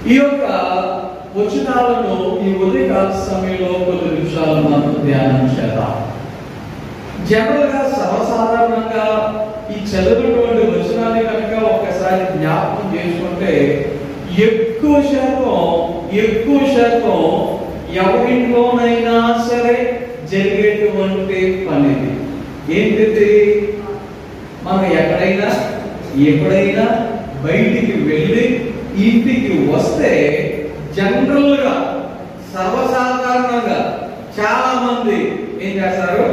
ఈ యొక్క వచనాలను ఈ ఉదయకాల సమయంలో కొద్ది నిమిషాలు మనం ధ్యానం చేద్దాం జనరల్ గా సర్వసాధారణంగా ఈ చదివినటువంటి వచనాన్ని కనుక ఒక్కసారి జ్ఞాపకం చేసుకుంటే ఎక్కువ శాతం ఎక్కువ శాతం ఎవరింట్లోనైనా సరే జరిగేటువంటి పని ఇది ఏంటిది మనం ఎక్కడైనా ఎప్పుడైనా బయటికి వెళ్ళి ఇంటికి వస్తే జనరల్ గా సర్వసాధారణంగా చాలా మంది ఏం చేస్తారు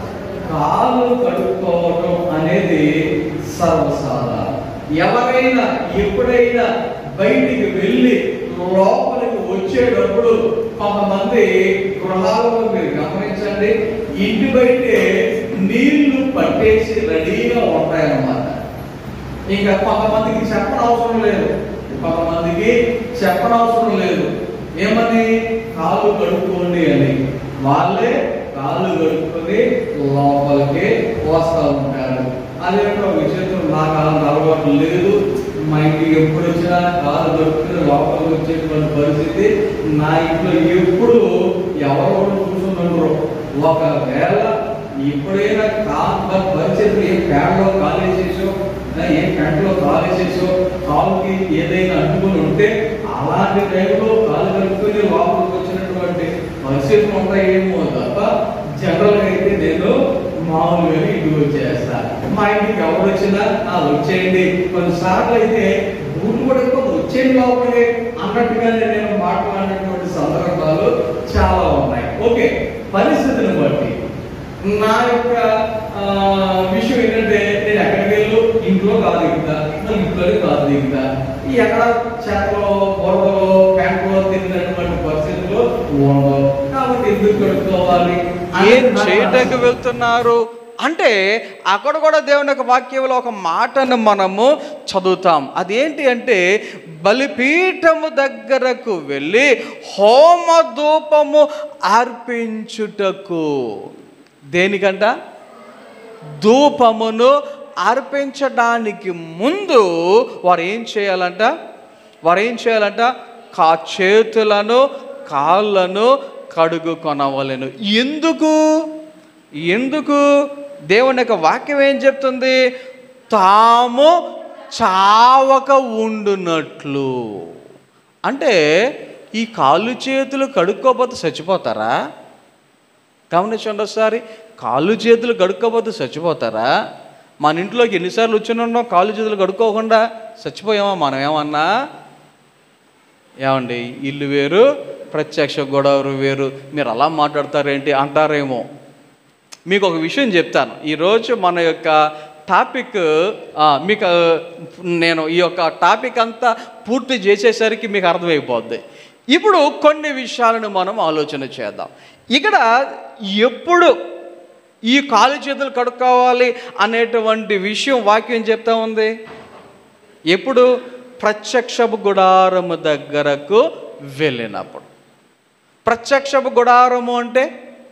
కాళ్ళు కడుక్కోవడం అనేది సర్వసాధారణం ఎవరైనా ఎప్పుడైనా బయటికి వెళ్ళి లోపలికి వచ్చేటప్పుడు కొంతమంది గృహాలలో మీరు గమనించండి ఇంటి బయటే నీళ్లు పట్టేసి రెడీగా ఉంటాయన్నమాట ఇంకా కొంతమందికి చెప్పనవసరం లేదు కొంతమందికి చెప్పనవసరం లేదు ఏమని కాళ్ళు కడుక్కోండి అని వాళ్ళే కాళ్ళు కడుక్కొని లోపలికి వస్తూ ఉంటారు అదే ఒక విచిత్రం నా కాలం అలవాటు లేదు మా ఇంటికి ఎప్పుడు వచ్చినా కాలు కడుక్కుని లోపలికి వచ్చేటువంటి పరిస్థితి నా ఇంట్లో ఎప్పుడు ఎవరో కూర్చున్నారు ఒకవేళ ఎప్పుడైనా కా పరిస్థితి ఏ ప్యాడ్లో కాలేసేసో ఏ పెంటలో కాలేసేసో కాలుకి ఏదైనా అడ్డుకుని ఉంటే అలాంటి టైంలో కాలు కడుక్కుని లోపలికి వచ్చినటువంటి పరిస్థితులు ఉంటాయేమో తప్ప జనరల్ అయితే నేను మామూలుగా ఇంటికి వచ్చేస్తా మా ఇంటికి ఎవరు వచ్చినా ఆ వచ్చేయండి కొన్నిసార్లు అయితే ఊరు కూడా ఎక్కువ వచ్చేయండి లోపలికి అన్నట్టుగానే నేను మాట్లాడినటువంటి సందర్భాలు చాలా ఉన్నాయి ఓకే పరిస్థితిని బట్టి నా యొక్క ఆ, విషయం ఏంటంటే నేను ఎక్కడికి వెళ్ళు ఇంట్లో కాదు దిగుతా ఇంట్లో కాదు దిగుతా ఈ ఎక్కడ చెత్తలో బురదలో ప్యాంట్లో తిరిగినటువంటి పరిస్థితుల్లో ఉండవు కాబట్టి ఎందుకు కడుక్కోవాలి ఏం చేయటకు వెళ్తున్నారు అంటే అక్కడ కూడా దేవుని యొక్క వాక్యంలో ఒక మాటను మనము చదువుతాం అదేంటి అంటే బలిపీఠము దగ్గరకు వెళ్ళి హోమ ధూపము అర్పించుటకు దేనికంట ధూపమును అర్పించడానికి ముందు వారు ఏం చేయాలంట వారు ఏం చేయాలంట కా చేతులను కాళ్ళను కడుగు కొనవలెను ఎందుకు ఎందుకు దేవుని యొక్క వాక్యం ఏం చెప్తుంది తాము చావక ఉండునట్లు అంటే ఈ కాళ్ళు చేతులు కడుక్కోపోతే చచ్చిపోతారా గమనించండి ఒకసారి కాళ్ళు చేతులు కడుక్కోపోతే చచ్చిపోతారా మన ఇంట్లోకి ఎన్నిసార్లు వచ్చి ఉన్నాం కాళ్ళు చేతులు కడుక్కోకుండా చచ్చిపోయామా మనం ఏమన్నా ఏమండి ఇల్లు వేరు ప్రత్యక్ష గొడవలు వేరు మీరు అలా మాట్లాడతారేంటి అంటారేమో మీకు ఒక విషయం చెప్తాను ఈరోజు మన యొక్క టాపిక్ ఆ, మీకు ఆ, నేను ఈ యొక్క టాపిక్ అంతా పూర్తి చేసేసరికి మీకు అర్థమైపోద్ది ఇప్పుడు కొన్ని విషయాలను మనం ఆలోచన చేద్దాం ఇక్కడ ఎప్పుడు ఈ కాలు చేతులు కడుక్కోవాలి అనేటువంటి విషయం వాక్యం చెప్తా ఉంది ఎప్పుడు ప్రత్యక్షపు గుడారము దగ్గరకు వెళ్ళినప్పుడు ప్రత్యక్షపు గుడారము అంటే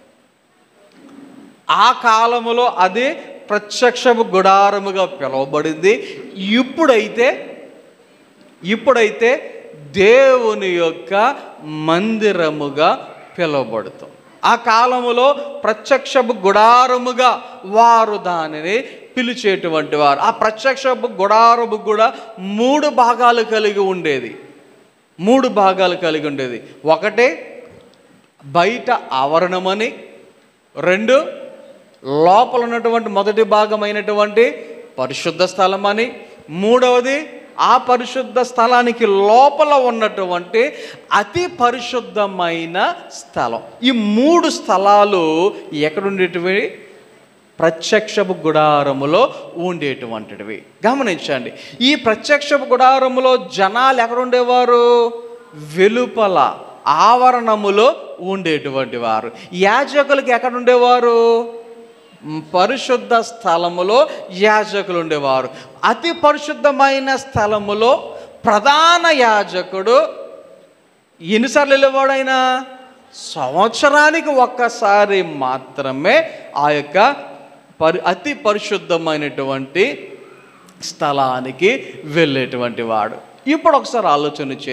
ఆ కాలములో అది ప్రత్యక్షపు గుడారముగా పిలువబడింది ఇప్పుడైతే ఇప్పుడైతే దేవుని యొక్క మందిరముగా పిలువబడుతుంది ఆ కాలములో ప్రత్యక్షపు గుడారముగా వారు దానిని పిలిచేటువంటి వారు ఆ ప్రత్యక్షపు గుడారము కూడా మూడు భాగాలు కలిగి ఉండేది మూడు భాగాలు కలిగి ఉండేది ఒకటే బయట ఆవరణమని రెండు లోపల ఉన్నటువంటి మొదటి భాగమైనటువంటి పరిశుద్ధ స్థలం అని మూడవది ఆ పరిశుద్ధ స్థలానికి లోపల ఉన్నటువంటి అతి పరిశుద్ధమైన స్థలం ఈ మూడు స్థలాలు ఎక్కడుండేటివి ప్రత్యక్షపు గుడారములో ఉండేటువంటివి గమనించండి ఈ ప్రత్యక్షపు గుడారములో జనాలు ఎక్కడుండేవారు వెలుపల ఆవరణములో ఉండేటువంటి వారు యాజకులకి ఎక్కడ ఉండేవారు మ్, పరిశుద్ధ స్థలములో యాజకులు ఉండేవారు అతి పరిశుద్ధమైన స్థలములో ప్రధాన యాజకుడు ఎన్నిసార్లు వెళ్ళేవాడైనా సంవత్సరానికి ఒక్కసారి మాత్రమే ఆ యొక్క పరి అతి పరిశుద్ధమైనటువంటి స్థలానికి వెళ్ళేటువంటి వాడు ఇప్పుడు ఒకసారి ఆలోచన చేయండి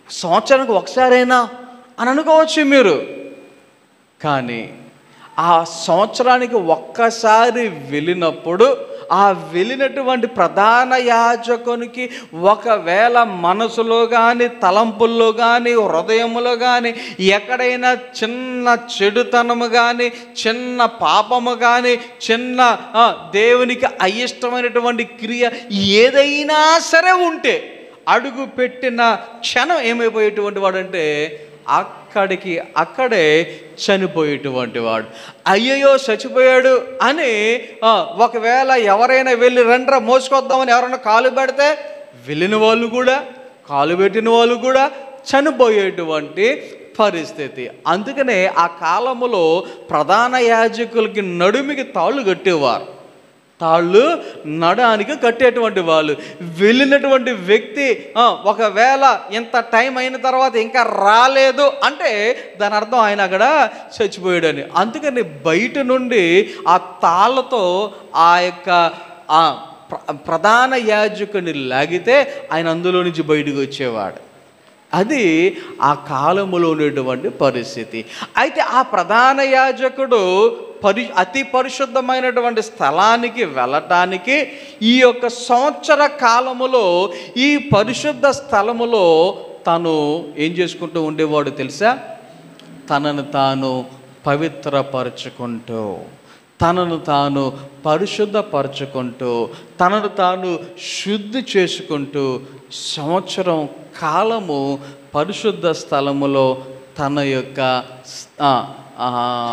సంవత్సరానికి ఒకసారైనా అని అనుకోవచ్చు మీరు కానీ ఆ సంవత్సరానికి ఒక్కసారి వెళ్ళినప్పుడు ఆ వెళ్ళినటువంటి ప్రధాన యాజకునికి ఒకవేళ మనసులో కానీ తలంపుల్లో కానీ హృదయములో కానీ ఎక్కడైనా చిన్న చెడుతనము కానీ చిన్న పాపము కానీ చిన్న ఆ, దేవునికి అయిష్టమైనటువంటి క్రియ ఏదైనా సరే ఉంటే అడుగు పెట్టిన క్షణం ఏమైపోయేటువంటి వాడంటే అక్కడికి అక్కడే చనిపోయేటువంటి వాడు అయ్యయ్యో చచ్చిపోయాడు అని ఆ, ఒకవేళ ఎవరైనా వెళ్ళి రండ్రా మోసుకొద్దామని ఎవరైనా కాలు పెడితే వెళ్ళిన వాళ్ళు కూడా కాలు పెట్టిన వాళ్ళు కూడా చనిపోయేటువంటి పరిస్థితి అందుకనే ఆ కాలములో ప్రధాన యాజకులకి నడుమికి తాళ్ళు కట్టేవారు తాళ్ళు నడానికి కట్టేటువంటి వాళ్ళు వెళ్ళినటువంటి వ్యక్తి ఆ, ఒకవేళ ఇంత టైం అయిన తర్వాత ఇంకా రాలేదు అంటే దాని అర్థం ఆయన అక్కడ చచ్చిపోయాడని అందుకని బయట నుండి ఆ తాళ్ళతో ఆ యొక్క ఆ ప్ర- ప్రధాన యాజకుని లాగితే ఆయన అందులో నుంచి బయటకు వచ్చేవాడు అది ఆ కాలములో ఉన్నటువంటి పరిస్థితి అయితే ఆ ప్రధాన యాజకుడు పరి అతి పరిశుద్ధమైనటువంటి స్థలానికి వెళ్ళటానికి ఈ యొక్క సంవత్సర కాలములో ఈ పరిశుద్ధ స్థలములో తను ఏం చేసుకుంటూ ఉండేవాడు తెలుసా తనను తాను పవిత్రపరచుకుంటూ తనను తాను పరిశుద్ధపరచుకుంటూ తనను తాను శుద్ధి చేసుకుంటూ సంవత్సరం కాలము పరిశుద్ధ స్థలములో తన యొక్క ఆ, ఆ,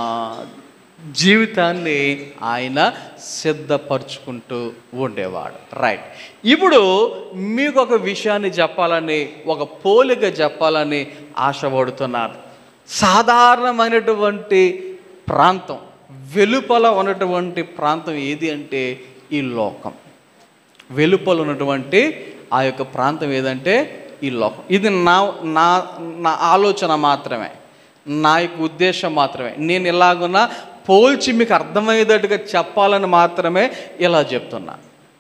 జీవితాన్ని ఆయన సిద్ధపరచుకుంటూ ఉండేవాడు రైట్ ఇప్పుడు మీకు ఒక విషయాన్ని చెప్పాలని ఒక పోలిక చెప్పాలని ఆశపడుతున్నాను సాధారణమైనటువంటి ప్రాంతం వెలుపల ఉన్నటువంటి ప్రాంతం ఏది అంటే ఈ లోకం వెలుపల ఉన్నటువంటి ఆ యొక్క ప్రాంతం ఏదంటే ఈ లోకం ఇది నా నా నా ఆలోచన మాత్రమే నా యొక్క ఉద్దేశం మాత్రమే నేను ఇలాగున్నా పోల్చి మీకు అర్థమయ్యేటట్టుగా చెప్పాలని మాత్రమే ఇలా చెప్తున్నా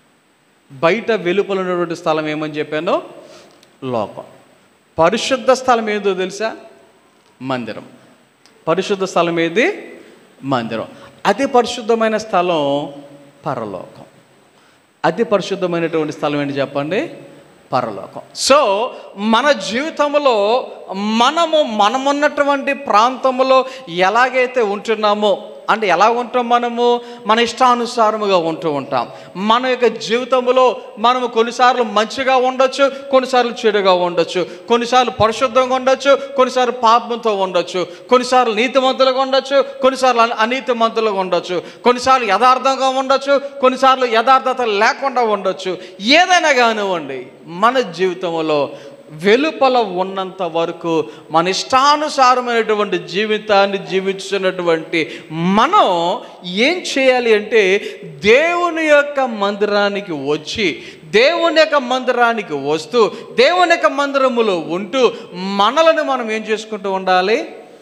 బయట వెలుపల ఉన్నటువంటి స్థలం ఏమని చెప్పానో లోకం పరిశుద్ధ స్థలం ఏదో తెలుసా మందిరం పరిశుద్ధ స్థలం ఏది మందిరం అతి పరిశుద్ధమైన స్థలం పరలోకం అతి పరిశుద్ధమైనటువంటి స్థలం ఏంటి చెప్పండి పరలోకం సో మన జీవితంలో మనము మనమున్నటువంటి ప్రాంతంలో ఎలాగైతే ఉంటున్నామో అంటే ఎలా ఉంటాం మనము మన ఇష్టానుసారముగా ఉంటూ ఉంటాం మన యొక్క జీవితంలో మనము కొన్నిసార్లు మంచిగా ఉండొచ్చు కొన్నిసార్లు చెడుగా ఉండొచ్చు కొన్నిసార్లు పరిశుద్ధంగా ఉండొచ్చు కొన్నిసార్లు పాపంతో ఉండొచ్చు కొన్నిసార్లు నీతిమంతులుగా ఉండొచ్చు కొన్నిసార్లు అన- అనీతిమంతులుగా ఉండొచ్చు కొన్నిసార్లు యథార్థంగా ఉండొచ్చు కొన్నిసార్లు యథార్థత లేకుండా ఉండొచ్చు ఏదైనా కానివ్వండి మన జీవితంలో వెలుపల ఉన్నంత వరకు మన ఇష్టానుసారమైనటువంటి జీవితాన్ని జీవించున్నటువంటి మనం ఏం చేయాలి అంటే దేవుని యొక్క మందిరానికి వచ్చి దేవుని యొక్క మందిరానికి వస్తూ దేవుని యొక్క మందిరములో ఉంటూ మనలను మనం ఏం చేసుకుంటూ ఉండాలి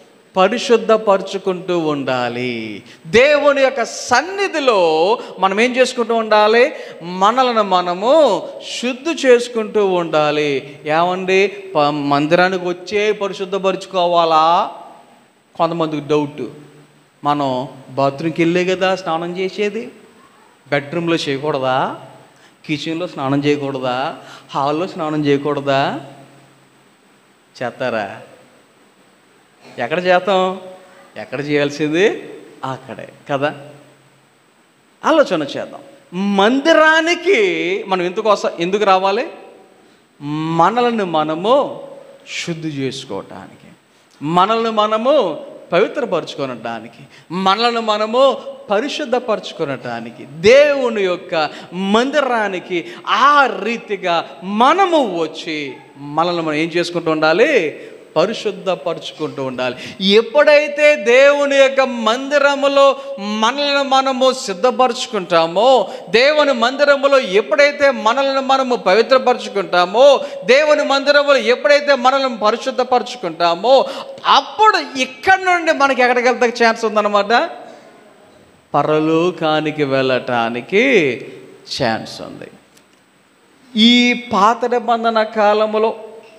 పరిశుద్ధపరుచుకుంటూ ఉండాలి దేవుని యొక్క సన్నిధిలో మనం ఏం చేసుకుంటూ ఉండాలి మనలను మనము శుద్ధి చేసుకుంటూ ఉండాలి ఏమండి ప- మందిరానికి వచ్చే పరిశుద్ధపరుచుకోవాలా కొంతమందికి డౌట్ మనం బాత్రూమ్కి వెళ్ళే కదా స్నానం చేసేది బెడ్రూమ్లో చేయకూడదా కిచెన్లో స్నానం చేయకూడదా హాల్లో స్నానం చేయకూడదా చేస్తారా ఎక్కడ చేస్తాం ఎక్కడ చేయాల్సింది అక్కడే కదా ఆలోచన చేద్దాం మందిరానికి మనం ఎందుకోసం ఎందుకు రావాలి మనల్ని మనము శుద్ధి చేసుకోవటానికి మనల్ని మనము పవిత్రపరచుకొనటానికి మనల్ని మనము పరిశుద్ధపరచుకొనటానికి దేవుని యొక్క మందిరానికి ఆ రీతిగా మనము వచ్చి మనల్ని మనం ఏం చేసుకుంటూ ఉండాలి పరిశుద్ధపరుచుకుంటూ ఉండాలి ఎప్పుడైతే దేవుని యొక్క మందిరములో మనల్ని మనము సిద్ధపరచుకుంటామో దేవుని మందిరములో ఎప్పుడైతే మనల్ని మనము పవిత్రపరచుకుంటామో దేవుని మందిరములో ఎప్పుడైతే మనల్ని పరిశుద్ధపరచుకుంటామో అప్పుడు ఇక్కడ నుండి మనకి ఎక్కడికి వెళ్తా ఛాన్స్ ఉందన్నమాట పరలోకానికి వెళ్ళటానికి ఛాన్స్ ఉంది ఈ పాత నిబంధన కాలములో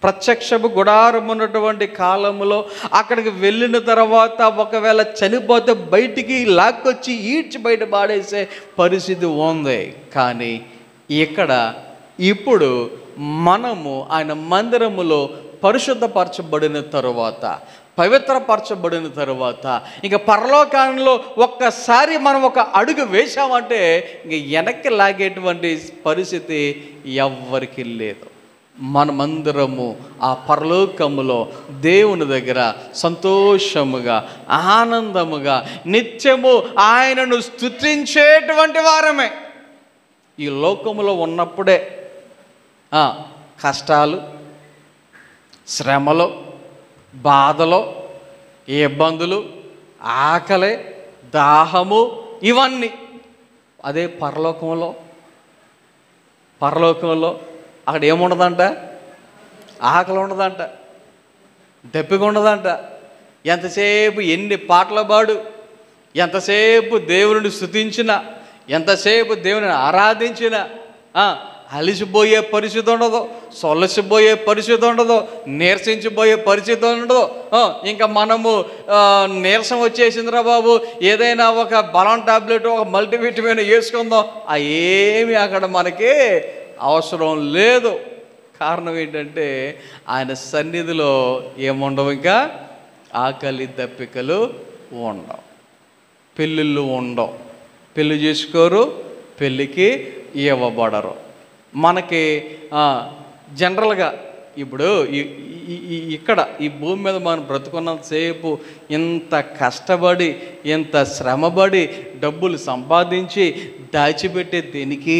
ప్రత్యక్షపు గుడారం ఉన్నటువంటి కాలములో అక్కడికి వెళ్ళిన తర్వాత ఒకవేళ చనిపోతే బయటికి లాక్కొచ్చి ఈడ్చి బయట పాడేసే పరిస్థితి ఉంది కానీ ఇక్కడ ఇప్పుడు మనము ఆయన మందిరములో పరిశుద్ధపరచబడిన తరువాత పవిత్రపరచబడిన తరువాత ఇంకా పరలోకాలంలో ఒక్కసారి మనం ఒక అడుగు వేశామంటే ఇంక వెనక్కి లాగేటువంటి పరిస్థితి ఎవ్వరికి లేదు మనమందరము ఆ పరలోకములో దేవుని దగ్గర సంతోషముగా ఆనందముగా నిత్యము ఆయనను స్తుతించేటువంటి వారమే ఈ లోకములో ఉన్నప్పుడే ఆ, కష్టాలు శ్రమలు బాధలు ఇబ్బందులు ఆకలి దాహము ఇవన్నీ అదే పరలోకంలో పరలోకంలో అక్కడ ఏముండదంట ఆకలి ఉండదంట దెప్పిక ఉండదంట ఎంతసేపు ఎన్ని పాటలు పాడు ఎంతసేపు దేవుని స్థుతించిన ఎంతసేపు దేవుని ఆరాధించిన ఆ, అలిసిపోయే పరిస్థితి ఉండదు సొలసిపోయే పరిస్థితి ఉండదు నీరసించిపోయే పరిస్థితి ఉండదు ఆ, ఇంకా మనము ఆ, నీరసం వచ్చేసిందిరా బాబు ఏదైనా ఒక బలం టాబ్లెట్ ఒక మల్టీవిటమిన్ వేసుకుందాం ఆ ఏమి అక్కడ మనకి అవసరం లేదు కారణం ఏంటంటే ఆయన సన్నిధిలో ఏముండవు ఇంకా ఆకలి దప్పికలు ఉండవు పెళ్ళిళ్ళు ఉండవు పెళ్లి చేసుకోరు పెళ్ళికి ఇవ్వబడరు మనకి ఆ, జనరల్గా ఇప్పుడు ఈ- ఈ- ఈ- ఇక్కడ ఈ భూమి మీద మనం బ్రతుకున్నంతసేపు ఇంత కష్టపడి ఇంత శ్రమపడి డబ్బులు సంపాదించి దాచిపెట్టే దేనికి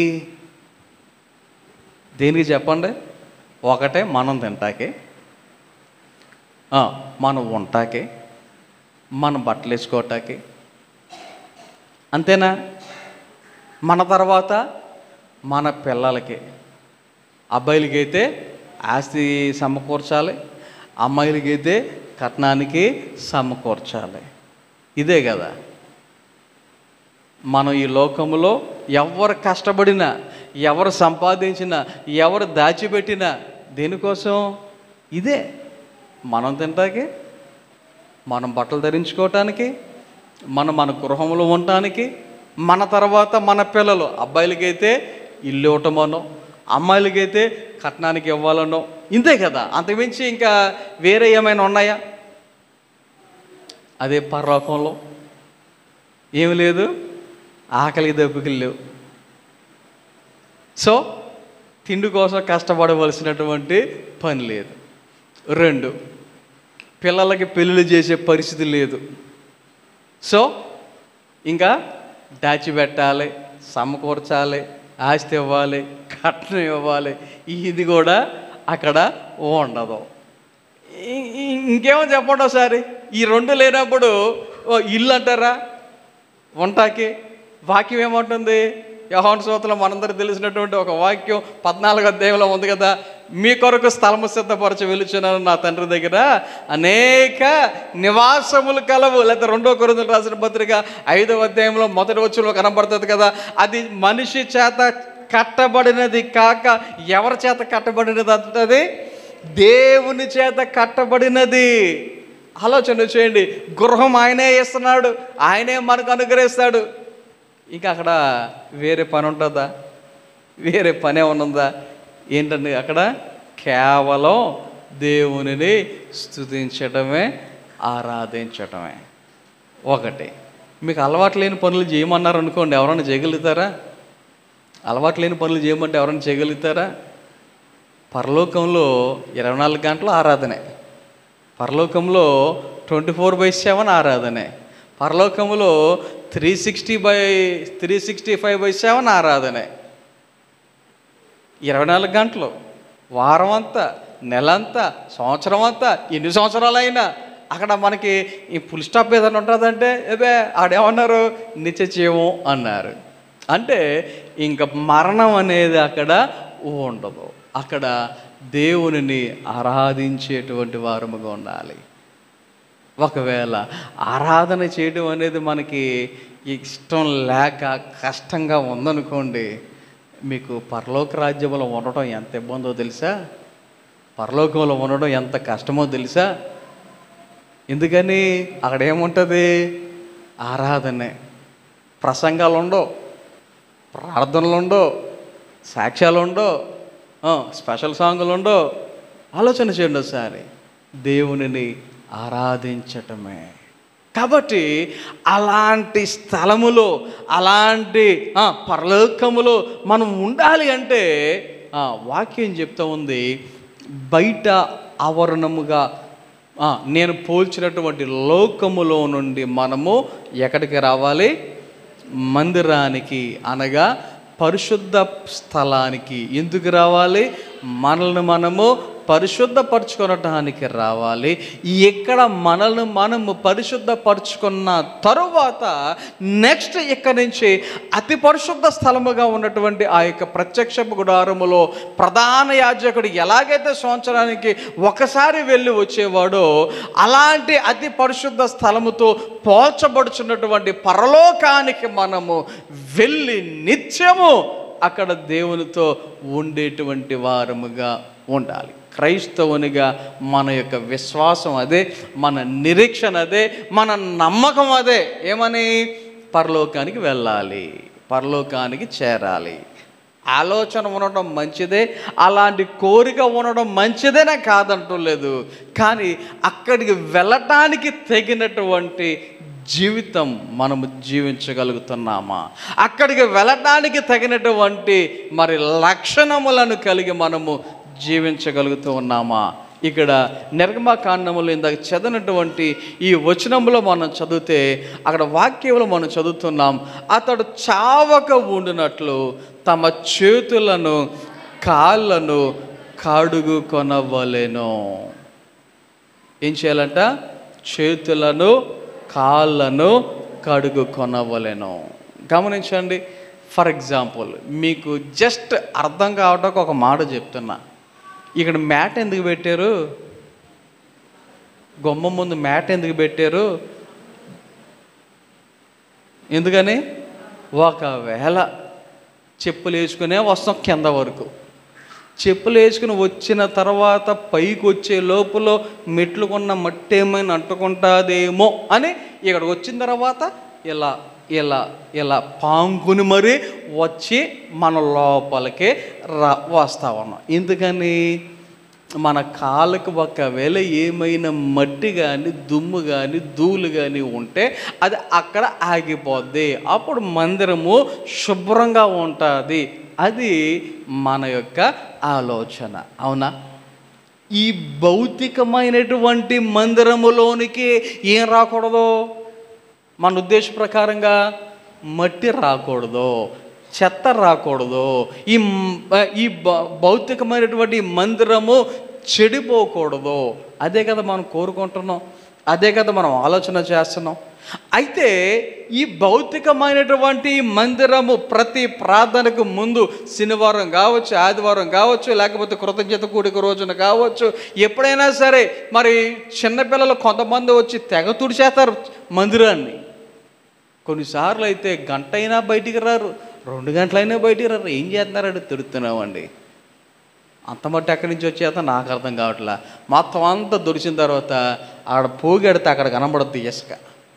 దేనికి చెప్పండి ఒకటే మనం తింటాకే ఆ, మనం ఉంటాకే మనం బట్టలు వేసుకోవటానికి అంతేనా మన తర్వాత మన పిల్లలకి అబ్బాయిలకైతే ఆస్తి సమకూర్చాలి అమ్మాయిలకైతే కట్నానికి సమకూర్చాలి ఇదే కదా మనం ఈ లోకంలో ఎవరు కష్టపడినా ఎవరు సంపాదించినా ఎవరు దాచిపెట్టినా దేనికోసం ఇదే మనం తింటాకి మనం బట్టలు ధరించుకోవటానికి మనం మన గృహంలో ఉండటానికి మన తర్వాత మన పిల్లలు అబ్బాయిలకైతే ఇల్లు ఇవ్వటమనో అమ్మాయిలకైతే కట్నానికి ఇవ్వాలనో ఇంతే కదా అంతకుమించి ఇంకా వేరే ఏమైనా ఉన్నాయా అదే పరలోకంలో ఏమి లేదు ఆకలి దెబ్బకి లేవు సో తిండి కోసం కష్టపడవలసినటువంటి పని లేదు రెండు పిల్లలకి పెళ్ళిళ్ళు చేసే పరిస్థితి లేదు సో ఇంకా దాచిపెట్టాలి సమకూర్చాలి ఆస్తి ఇవ్వాలి కట్నం ఇవ్వాలి ఇది కూడా అక్కడ ఉండదు ఇ- ఇ- ఇంకేమో చెప్పండి ఒకసారి ఈ రెండు లేనప్పుడు ఓ ఇల్లు అంటారా వంటాకి వాక్యం ఏమంటుంది యోహాను సోతలో మనందరికి తెలిసినటువంటి ఒక వాక్యం పద్నాలుగు అధ్యాయంలో ఉంది కదా మీ కొరకు స్థలము సిద్ధపరచ వెలుచున్నాను నా తండ్రి దగ్గర అనేక నివాసములు కలవు లేకపోతే రెండో కొరింథీయులకు రాసిన పత్రిక ఐదవ అధ్యాయంలో మొదటి వచ్చులో కనబడుతుంది కదా అది మనిషి చేత కట్టబడినది కాక ఎవరి చేత కట్టబడినది అంటది దేవుని చేత కట్టబడినది ఆలోచన చేయండి గృహం ఆయనే ఇస్తున్నాడు ఆయనే మనకు అనుగ్రహిస్తాడు ఇంకా అక్కడ వేరే పని ఉంటుందా వేరే పనే ఉన్నదా ఏంటండి అక్కడ కేవలం దేవునిని స్తుతించడమే ఆరాధించడమే ఒకటి మీకు అలవాటు లేని పనులు చేయమన్నారు అనుకోండి ఎవరైనా చేయగలుగుతారా అలవాటు లేని పనులు చేయమంటే ఎవరైనా చేయగలుగుతారా పరలోకంలో ఇరవై నాలుగు గంటలు ఆరాధనే పరలోకంలో ట్వంటీ ఫోర్ బై సెవెన్ ఆరాధనే పరలోకంలో three sixty by three sixty five by seven ఆరాధనే ఇరవై నాలుగు గంటలు వారం అంతా నెల అంతా సంవత్సరం అంతా ఎన్ని సంవత్సరాలైనా అక్కడ మనకి ఈ ఫుల్ స్టాప్ ఏదైనా ఉంటుందంటే ఏబే ఆడేమన్నారు నిత్య జీవం అన్నారు అంటే ఇంకా మరణం అనేది అక్కడ ఉండదు అక్కడ దేవునిని ఆరాధించేటువంటి వారముగా ఉండాలి ఒకవేళ ఆరాధన చేయడం అనేది మనకి ఇష్టం లేక కష్టంగా ఉందనుకోండి మీకు పరలోక రాజ్యంలో ఉండటం ఎంత ఇబ్బందో తెలుసా పరలోకంలో ఉండడం ఎంత కష్టమో తెలుసా ఎందుకని అక్కడ ఏముంటుంది ఆరాధనే ప్రసంగాలు ఉండవు ప్రార్థనలు ఉండవు సాక్ష్యాలు ఉండవు ఆ, స్పెషల్ సాంగులు ఉండవు ఆలోచన చేయండి ఒకసారి దేవునిని ఆరాధించటమే కాబట్టి అలాంటి స్థలములో అలాంటి ఆ, పరలోకములో మనం ఉండాలి అంటే ఆ, వాక్యం చెప్తా ఉంది బయట ఆవరణముగా ఆ, నేను పోల్చినటువంటి లోకములో నుండి మనము ఎక్కడికి రావాలి మందిరానికి అనగా పరిశుద్ధ స్థలానికి ఎందుకు రావాలి మనల్ని మనము పరిశుద్ధపరచుకొనటానికి రావాలి ఇక్కడ మనల్ని మనము పరిశుద్ధపరచుకున్న తరువాత నెక్స్ట్ ఇక్కడి నుంచి అతి పరిశుద్ధ స్థలముగా ఉన్నటువంటి ఆ యొక్క ప్రత్యక్ష గుడారములో ప్రధాన యాజకుడు ఎలాగైతే సంవత్సరానికి ఒకసారి వెళ్ళి వచ్చేవాడో అలాంటి అతి పరిశుద్ధ స్థలముతో పోల్చబడుచున్నటువంటి పరలోకానికి మనము వెళ్ళి నిత్యము అక్కడ దేవునితో ఉండేటువంటి వారముగా ఉండాలి క్రైస్తవునిగా మన యొక్క విశ్వాసం అదే మన నిరీక్షణ అదే మన నమ్మకం అదే ఏమని పరలోకానికి వెళ్ళాలి పరలోకానికి చేరాలి ఆలోచన ఉండడం మంచిదే అలాంటి కోరిక ఉండడం మంచిదేనే కాదంటలేదు కానీ అక్కడికి వెళ్ళటానికి తగినటువంటి జీవితం మనము జీవించగలుగుతున్నామా అక్కడికి వెళ్ళటానికి తగినటువంటి మరి లక్షణములను కలిగి మనము జీవించగలుగుతూ ఉన్నామా ఇక్కడ నిర్గమాకాండములు ఇందాక చదివినటువంటి ఈ వచనంలో మనం చదివితే అక్కడ వాక్యంలో మనం చదువుతున్నాం అతడు చావక ఉండినట్లు తమ చేతులను కాళ్ళను కడుగు కొనవలెను ఏం చేయాలంట చేతులను కాళ్ళను కడుగు కొనవలెను గమనించండి ఫర్ ఎగ్జాంపుల్ మీకు జస్ట్ అర్థం కావడానికి ఒక మాట చెప్తున్నా ఇక్కడ మ్యాట్ ఎందుకు పెట్టారు గుమ్మం ముందు మ్యాట్ ఎందుకు పెట్టారు ఎందుకని ఒకవేళ చెప్పులు వేసుకునే వస్తాం కింద వరకు చెప్పులు వేసుకుని వచ్చిన తర్వాత పైకి వచ్చే లోపల మెట్లుకున్న మట్టి ఏమైనా అంటుకుంటుందేమో అని ఇక్కడికి వచ్చిన తర్వాత ఇలా ఇలా ఇలా పాంకుని మరీ వచ్చి మన లోపలికే రా వస్తా ఉన్నాం ఎందుకని మన కాళ్ళకు ఒకవేళ ఏమైనా మట్టి కానీ దుమ్ము కానీ ధూళి కానీ ఉంటే అది అక్కడ ఆగిపోద్ది అప్పుడు మందిరము శుభ్రంగా ఉంటుంది అది మన యొక్క ఆలోచన అవునా ఈ భౌతికమైనటువంటి మందిరములోనికి ఏం రాకూడదు మన ఉద్దేశ ప్రకారంగా మట్టి రాకూడదు చెత్త రాకూడదు ఈ మ్- ఈ భ- భౌతికమైనటువంటి మందిరము చెడిపోకూడదు అదే కదా మనం కోరుకుంటున్నాం అదే కదా మనం ఆలోచన చేస్తున్నాం అయితే ఈ భౌతికమైనటువంటి మందిరము ప్రతి ప్రార్థనకు ముందు శనివారం కావచ్చు ఆదివారం కావచ్చు లేకపోతే కృతజ్ఞత కూడిక రోజున కావచ్చు ఎప్పుడైనా సరే మరి చిన్నపిల్లలు కొంతమంది వచ్చి తెగ తుడిచేస్తారు మందిరాన్ని కొన్నిసార్లు అయితే గంట అయినా బయటికి రారు రెండు గంటలైనా బయటికి రారు ఏం చేస్తున్నారంటే తిడుతున్నామండి అంత మట్టి ఎక్కడి నుంచి వచ్చేదో నాకు అర్థం కావట్లే మొత్తం అంతా దొరిచిన తర్వాత ఆడ పోగెడితే అక్కడ కనబడద్దు ఇసుక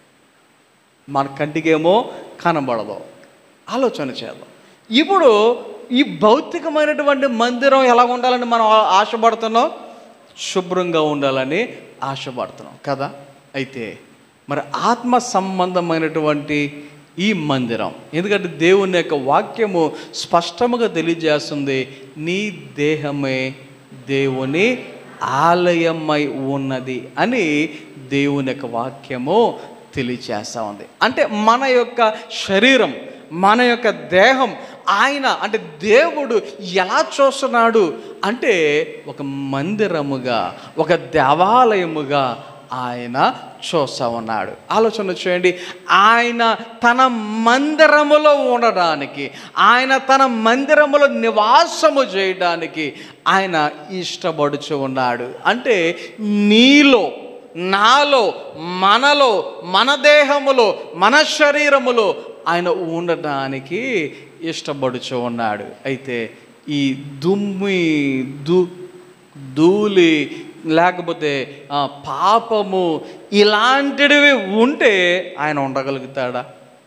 మన కంటికేమో కనబడదు ఆలోచన చేద్దాం ఇప్పుడు ఈ భౌతికమైనటువంటి మందిరం ఎలా ఉండాలని మనం ఆ- ఆశపడుతున్నాం శుభ్రంగా ఉండాలని ఆశపడుతున్నాం కదా అయితే మరి ఆత్మ సంబంధమైనటువంటి ఈ మందిరం ఎందుకంటే దేవుని యొక్క వాక్యము స్పష్టముగా తెలియజేస్తుంది నీ దేహమే దేవుని ఆలయమై ఉన్నది అని దేవుని యొక్క వాక్యము తెలియచేస్తూ ఉంది అంటే మన యొక్క శరీరం మన యొక్క దేహం ఆయన అంటే దేవుడు ఎలా చూస్తున్నాడు అంటే ఒక మందిరముగా ఒక దేవాలయముగా ఆయన చూస్తూ ఉన్నాడు ఆలోచన చేయండి ఆయన తన మందిరములో ఉండడానికి ఆయన తన మందిరములో నివాసము చేయడానికి ఆయన ఇష్టపడుచు ఉన్నాడు అంటే నీలో నాలో మనలో మన దేహములో మన శరీరములో ఆయన ఉండడానికి ఇష్టపడుచు ఉన్నాడు అయితే ఈ దుమ్మి దు ధూళి లేకపోతే ఆ, పాపము ఇలాంటివి ఉంటే ఆయన ఉండగలుగుతాడా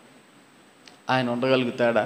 ఆయన ఉండగలుగుతాడా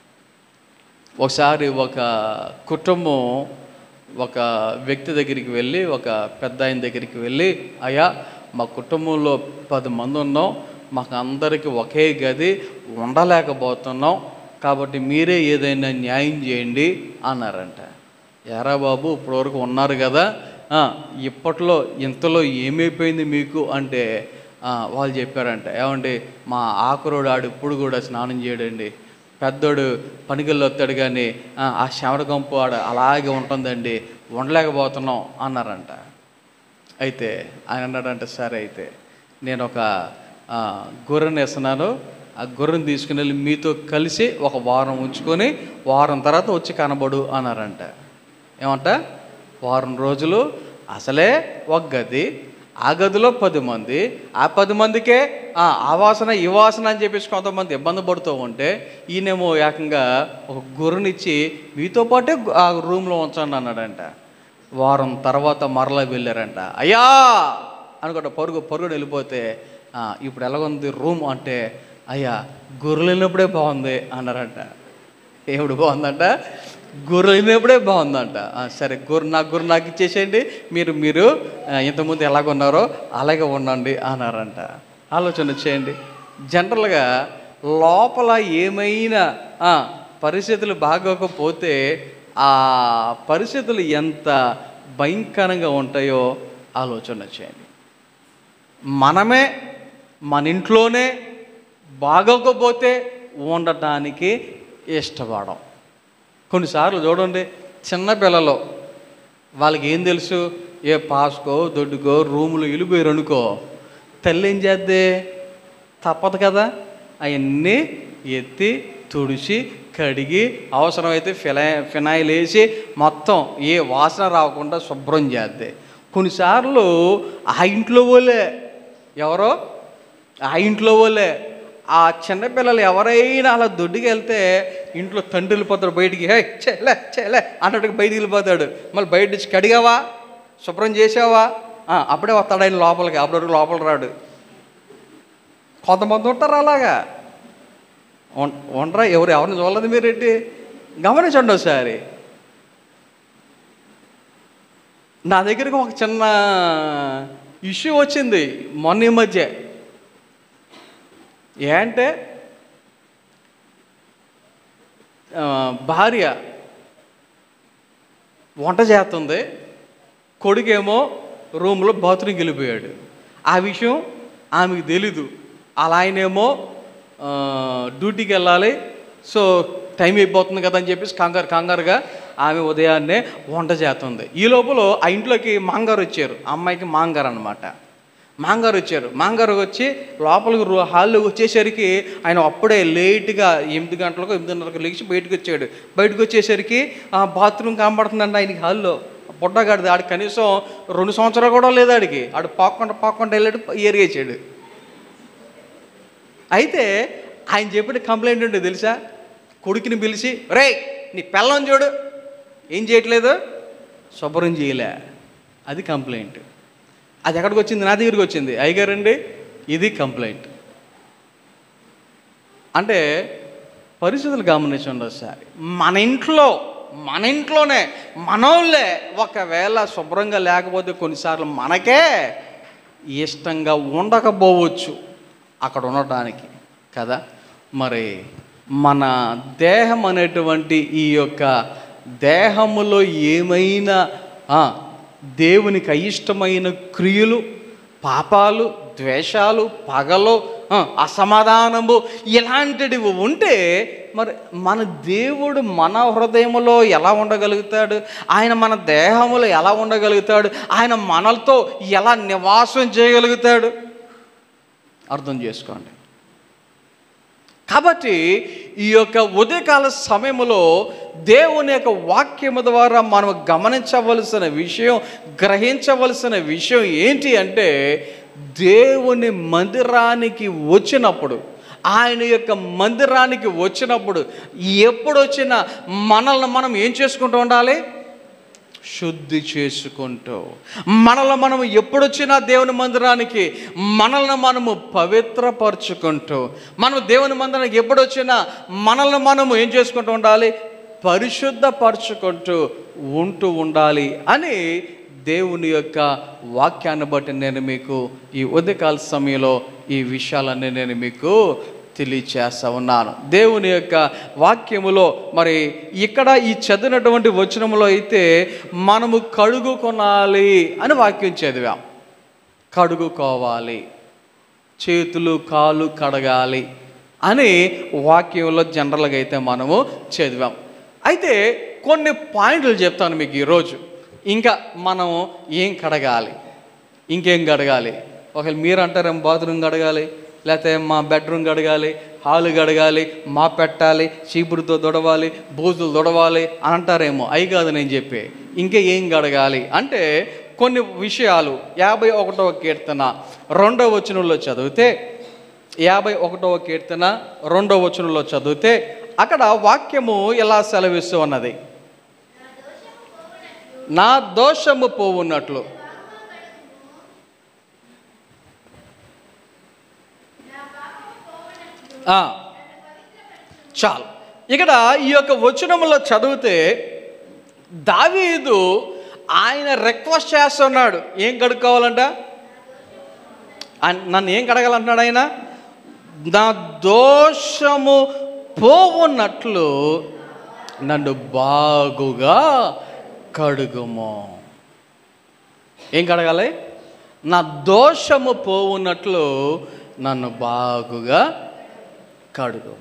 ఒకసారి ఒక కుటుంబం ఒక వ్యక్తి దగ్గరికి వెళ్ళి ఒక పెద్ద ఆయన దగ్గరికి వెళ్ళి అయ్యా మా కుటుంబంలో పది మంది ఉన్నాం మాకు అందరికీ ఒకే గది ఉండలేకపోతున్నాం కాబట్టి మీరే ఏదైనా న్యాయం చేయండి అన్నారంట ఎరా బాబు ఇప్పటివరకు ఉన్నారు కదా ఆ, ఇప్పట్లో ఇంతలో ఏమైపోయింది మీకు అంటే ఆ, వాళ్ళు చెప్పారంట ఏమండి మా ఆకురోడు ఆడు ఇప్పుడు కూడా స్నానం చేయడండి పెద్దోడు పనికిళ్ళు వస్తాడు కానీ ఆ, ఆ శవడ గంపు ఆడ అలాగే ఉంటుందండి ఉండలేకపోతున్నాం అన్నారంట అయితే ఆయన అన్నాడంటే సరే అయితే నేను ఒక ఆ, గొర్రెని ఇస్తున్నాను ఆ గొర్రెని తీసుకుని వెళ్ళి మీతో కలిసి ఒక వారం ఉంచుకొని వారం తర్వాత వచ్చి కనబడు అన్నారంట ఏమంట వారం రోజులు అసలే ఒక గది ఆ గదిలో పది మంది ఆ పది మందికే ఆ ఆ వాసన ఈ వాసన అని చెప్పేసి కొంతమంది ఇబ్బంది పడుతూ ఉంటే ఈయనేమో ఏకంగా ఒక గొర్రెనిచ్చి మీతో పాటే ఆ రూమ్లో ఉంచండి అన్నాడంట వారం తర్వాత మరలా వెళ్ళారంట అయ్యా అనుకుంటా పరుగు పరుగుడు వెళ్ళిపోతే "ఆ, ఇప్పుడు ఎలాగుంది రూమ్ అంటే అయ్యా గొర్రెలు వెళ్ళినప్పుడే బాగుంది అన్నారంట ఏమిడు బాగుందంట గొర్రెలు వెళ్ళినప్పుడే బాగుందంట "ఆ, సరే గొర్రె నాకు గొర్రె నాకు ఇచ్చేసేయండి మీరు మీరు ఆ, ఇంతకుముందు ఎలాగున్నారో అలాగే ఉండండి అన్నారంట ఆలోచన చేయండి జనరల్గా లోపల ఏమైనా ఆ, పరిస్థితులు బాగోకపోతే ఆ పరిస్థితులు ఎంత భయంకరంగా ఉంటాయో ఆలోచన చేయండి మనమే మన ఇంట్లోనే బాగోకపోతే ఉండటానికి ఇష్టపడం కొన్నిసార్లు చూడండి చిన్న పిల్లలు వాళ్ళకి ఏం తెలుసు ఏ పాస్కో దొడ్డుకో రూములు ఇలిపోయారు అనుకో తల్లి ఏం చేద్దే తప్పదు కదా అవన్నీ ఎత్తి తుడిచి కడిగి అవసరమైతే ఫినా ఫినాయిల్ వేసి మొత్తం ఏ వాసన రాకుండా శుభ్రం చేద్దే కొన్నిసార్లు ఆ ఇంట్లో వాళ్ళే ఎవరో ఆ ఇంట్లో వాళ్ళే ఆ చిన్నపిల్లలు ఎవరైనా అలా దొడ్డికి వెళ్తే ఇంట్లో తండ్రి వెళ్ళిపోతాడు బయటికి హే చెలే చెలే అన్నట్టుగా బయటికి వెళ్ళిపోతాడు మళ్ళీ బయట నుంచి కడిగావా శుభ్రం చేసావా ఆ, అప్పుడే వస్తాడు ఆయన లోపలికి అప్పటివరకు లోపల రాడు కొంతమంది ఉంటారు అలాగా ఉం- ఉండరా ఎవరు ఎవరిని చూడలేదు మీరేంటి గమనించండి ఒకసారి నా దగ్గరికి ఒక చిన్న ఇష్యూ వచ్చింది మొన్న ఈ మధ్య ఏంటే ఆ, భార్య వంట చేస్తుంది కొడుకేమో రూమ్లో బాత్రూమ్కి వెళ్ళిపోయాడు ఆ విషయం ఆమెకు తెలీదు అలా ఆయనేమో ఆ, డ్యూటీకి వెళ్ళాలి సో టైం అయిపోతుంది కదా అని చెప్పేసి కంగారు కంగారుగా ఆమె ఉదయాన్నే వంట చేస్తుంది ఈ లోపల ఆ ఇంట్లోకి మాంగారు వచ్చారు ఆ అమ్మాయికి మాంగారు అనమాట మాంగారు వచ్చారు మాంగారు వచ్చి లోపలికి రూ- హాల్లోకి వచ్చేసరికి ఆయన అప్పుడే లేట్గా ఎనిమిది గంటలకు ఎనిమిదిన్నరకు లేచి బయటకు వచ్చాడు బయటకు వచ్చేసరికి ఆ బాత్రూమ్ కనబడుతుందండి ఆయనకి హాల్లో బుడ్డగాడిది ఆడికి కనీసం రెండు సంవత్సరాలు కూడా లేదు ఆడికి ఆడు పాక్కుండా పాక్కుండా వెళ్ళాడు ఏరిగేసాడు అయితే ఆయన చెప్పిన కంప్లైంట్ ఏంటో తెలుసా కొడుకుని పిలిచి రే నీ పిల్లని చూడు ఏం చేయట్లేదు శుభ్రం చేయలే అది కంప్లైంట్ అది ఎక్కడికి వచ్చింది నా దగ్గరికి వచ్చింది అయ్యగారండి ఇది కంప్లైంట్ అంటే పరిస్థితులు గమనించండి ఒకసారి మన ఇంట్లో మన ఇంట్లోనే మనోళ్ళే ఒకవేళ శుభ్రంగా లేకపోతే కొన్నిసార్లు మనకే ఇష్టంగా ఉండకపోవచ్చు అక్కడ ఉండటానికి కదా మరి మన దేహం అనేటువంటి ఈ యొక్క దేహములో ఏమైనా ఆ, దేవునికి అయిష్టమైన క్రియలు పాపాలు ద్వేషాలు పగలు ఆ, అసమాధానము ఇలాంటివి ఉంటే మరి మన దేవుడు మన హృదయంలో ఎలా ఉండగలుగుతాడు ఆయన మన దేహంలో ఎలా ఉండగలుగుతాడు ఆయన మనలతో ఎలా నివాసం చేయగలుగుతాడు అర్థం చేసుకోండి కాబట్టి ఈ యొక్క ఉదయకాల సమయంలో దేవుని యొక్క వాక్యము ద్వారా మనం గమనించవలసిన విషయం గ్రహించవలసిన విషయం ఏంటి అంటే దేవుని మందిరానికి వచ్చినప్పుడు ఆయన యొక్క మందిరానికి వచ్చినప్పుడు ఎప్పుడు వచ్చినా మనల్ని మనం ఏం చేసుకుంటూ ఉండాలి శుద్ధి చేసుకుంటూ మనల్ని మనము ఎప్పుడొచ్చినా దేవుని మందిరానికి మనల్ని మనము పవిత్రపరచుకుంటూ మనం దేవుని మందిరానికి ఎప్పుడొచ్చినా మనల్ని మనము ఏం చేసుకుంటూ ఉండాలి పరిశుద్ధపరచుకుంటూ ఉంటూ ఉండాలి అని దేవుని యొక్క వాక్యాన్ని బట్టి నేను మీకు ఈ ఉదయకాల సమయంలో ఈ విషయాలన్నీ నేను మీకు తెలియచేస్తా ఉన్నాను దేవుని యొక్క వాక్యములో మరి ఇక్కడ ఈ చదివినటువంటి వచనములో అయితే మనము కడుగు కొనాలి అని వాక్యం చదివాం కడుగుకోవాలి చేతులు కాలు కడగాలి అని వాక్యంలో జనరల్గా అయితే మనము చదివాం అయితే కొన్ని పాయింట్లు చెప్తాను మీకు ఈరోజు ఇంకా మనం ఏం కడగాలి ఇంకేం కడగాలి ఒకవేళ మీరు అంటారేం బాత్రూమ్ కడగాలి లేకపోతే మా బెడ్రూమ్ కడగాలి హాలు కడగాలి మా పెట్టాలి చీపురుతో దొడవాలి బూజులు దొడవాలి అని అంటారేమో అయి కాదు నేను చెప్పే ఇంకా ఏం కడగాలి అంటే కొన్ని విషయాలు యాభై ఒకటవ కీర్తన రెండవ వచనంలో చదివితే యాభై ఒకటవ కీర్తన రెండవ వచనంలో చదివితే అక్కడ వాక్యము ఎలా సెలవిస్తూ ఉన్నది నా దోషము పోవున్నట్లు ఆ, చాలు ఇక్కడ ఈ యొక్క వచనములో చదివితే దావీదు ఆయన రిక్వెస్ట్ చేస్తున్నాడు ఏం కడుక్కోవాలంట ఆయన- నన్ను ఏం కడగాలంటున్నాడు ఆయన నా దోషము పోవున్నట్లు నన్ను బాగుగా కడుగుము ఏం కడగాలి నా దోషము పోవున్నట్లు నన్ను బాగుగా కడుగుము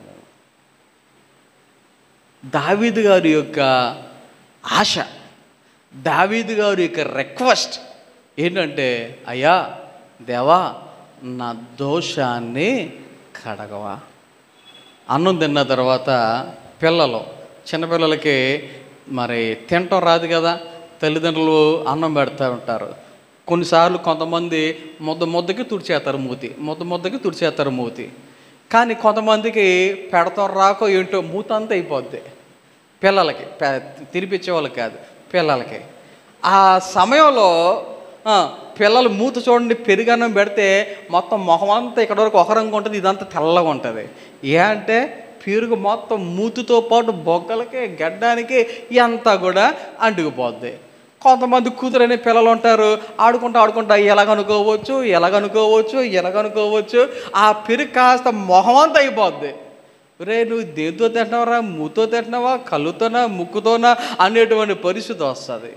దావీదు గారి యొక్క ఆశ దావీదు గారి యొక్క రిక్వెస్ట్ ఏంటంటే అయ్యా దేవా నా దోషాన్ని కడగవా అన్నం తిన్న తర్వాత పిల్లలు చిన్నపిల్లలకి మరి తినటం రాదు కదా తల్లిదండ్రులు అన్నం పెడతా ఉంటారు కొన్నిసార్లు కొంతమంది ముద్ద ముద్దకి తుడిచేస్తారు మూతి ముద్ద ముద్దకి తుడిచేస్తారు మూతి కానీ కొంతమందికి పెడతాం రాకో ఏంటో మూత అంతా అయిపోద్ది పిల్లలకి పె- తినిపించే వాళ్ళకి కాదు పిల్లలకి ఆ సమయంలో ఆ, పిల్లలు మూత చూడండి పెరుగన్నం పెడితే మొత్తం మొహం అంతా ఇక్కడ వరకు ఒక రంగు ఉంటుంది ఇదంతా తెల్లగా ఉంటుంది ఏ అంటే పెరుగు మొత్తం మూతితో పాటు బొగ్గలకి గడ్డానికి అంతా కూడా అంటుకుపోద్ది కొంతమంది కూతురనే పిల్లలు ఉంటారు ఆడుకుంటూ ఆడుకుంటా ఎలాగనుకోవచ్చు ఎలాగనుకోవచ్చు ఎలాగనుకోవచ్చు ఆ పెరుగు కాస్త మొహం అంతా అయిపోద్ది రే నువ్వు దేంతో తింటున్నావురా మూతో తింటున్నావా కళ్ళుతోనా ముక్కుతోనా అనేటువంటి పరిస్థితి వస్తుంది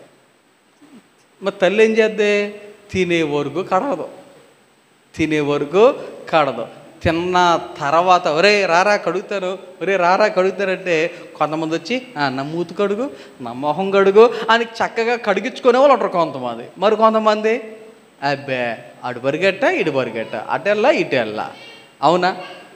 మరి తల్లి ఏం చేద్దే తినే వరకు కడగదు తినే వరకు కడదు తిన్న తర్వాత ఒరే రారా కడుగుతాను ఒరే రారా కడుగుతారంటే కొంతమంది వచ్చి "ఆ, నా మూతి కడుగు నా మొహం కడుగు అని చక్కగా కడిగించుకునే వాళ్ళు ఉంటారు కొంతమంది మరి కొంతమంది అబ్బే అటు పరిగెట్ట ఇటు పరిగెట్ట అటెల్లా ఇటెల్లా అవునా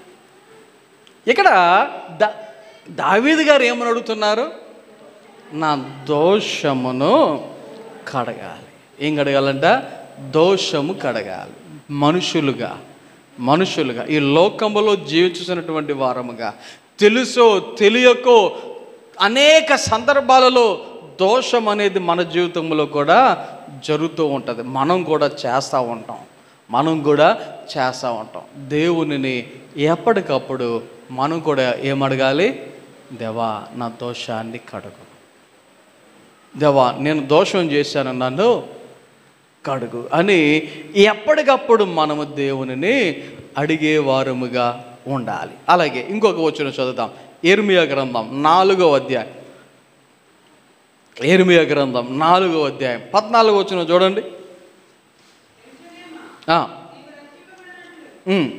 ఇక్కడ దా దావీదు గారు ఏమని అడుగుతున్నారు నా దోషమును కడగాలి ఏం కడగాలంట దోషము కడగాలి మనుషులుగా మనుషులుగా ఈ లోకములో జీవించుతున్నటువంటి వారముగా తెలుసో తెలియకో అనేక సందర్భాలలో దోషం అనేది మన జీవితంలో కూడా జరుగుతూ ఉంటుంది మనం కూడా చేస్తూ ఉంటాం మనం కూడా చేస్తూ ఉంటాం దేవునిని ఎప్పటికప్పుడు మనం కూడా ఏమడగాలి దేవా నా దోషాన్ని కడుగు దేవా నేను దోషం చేశాను నన్ను కడుగు అని ఎప్పటికప్పుడు మనము దేవునిని అడిగేవారముగా ఉండాలి అలాగే ఇంకొక వచ్చిన చదువుతాం ఎర్మియా గ్రంథం నాలుగో అధ్యాయం ఎర్మియా గ్రంథం నాలుగో అధ్యాయం పద్నాలుగో వచ్చిన చూడండి ఆ. ఉమ్.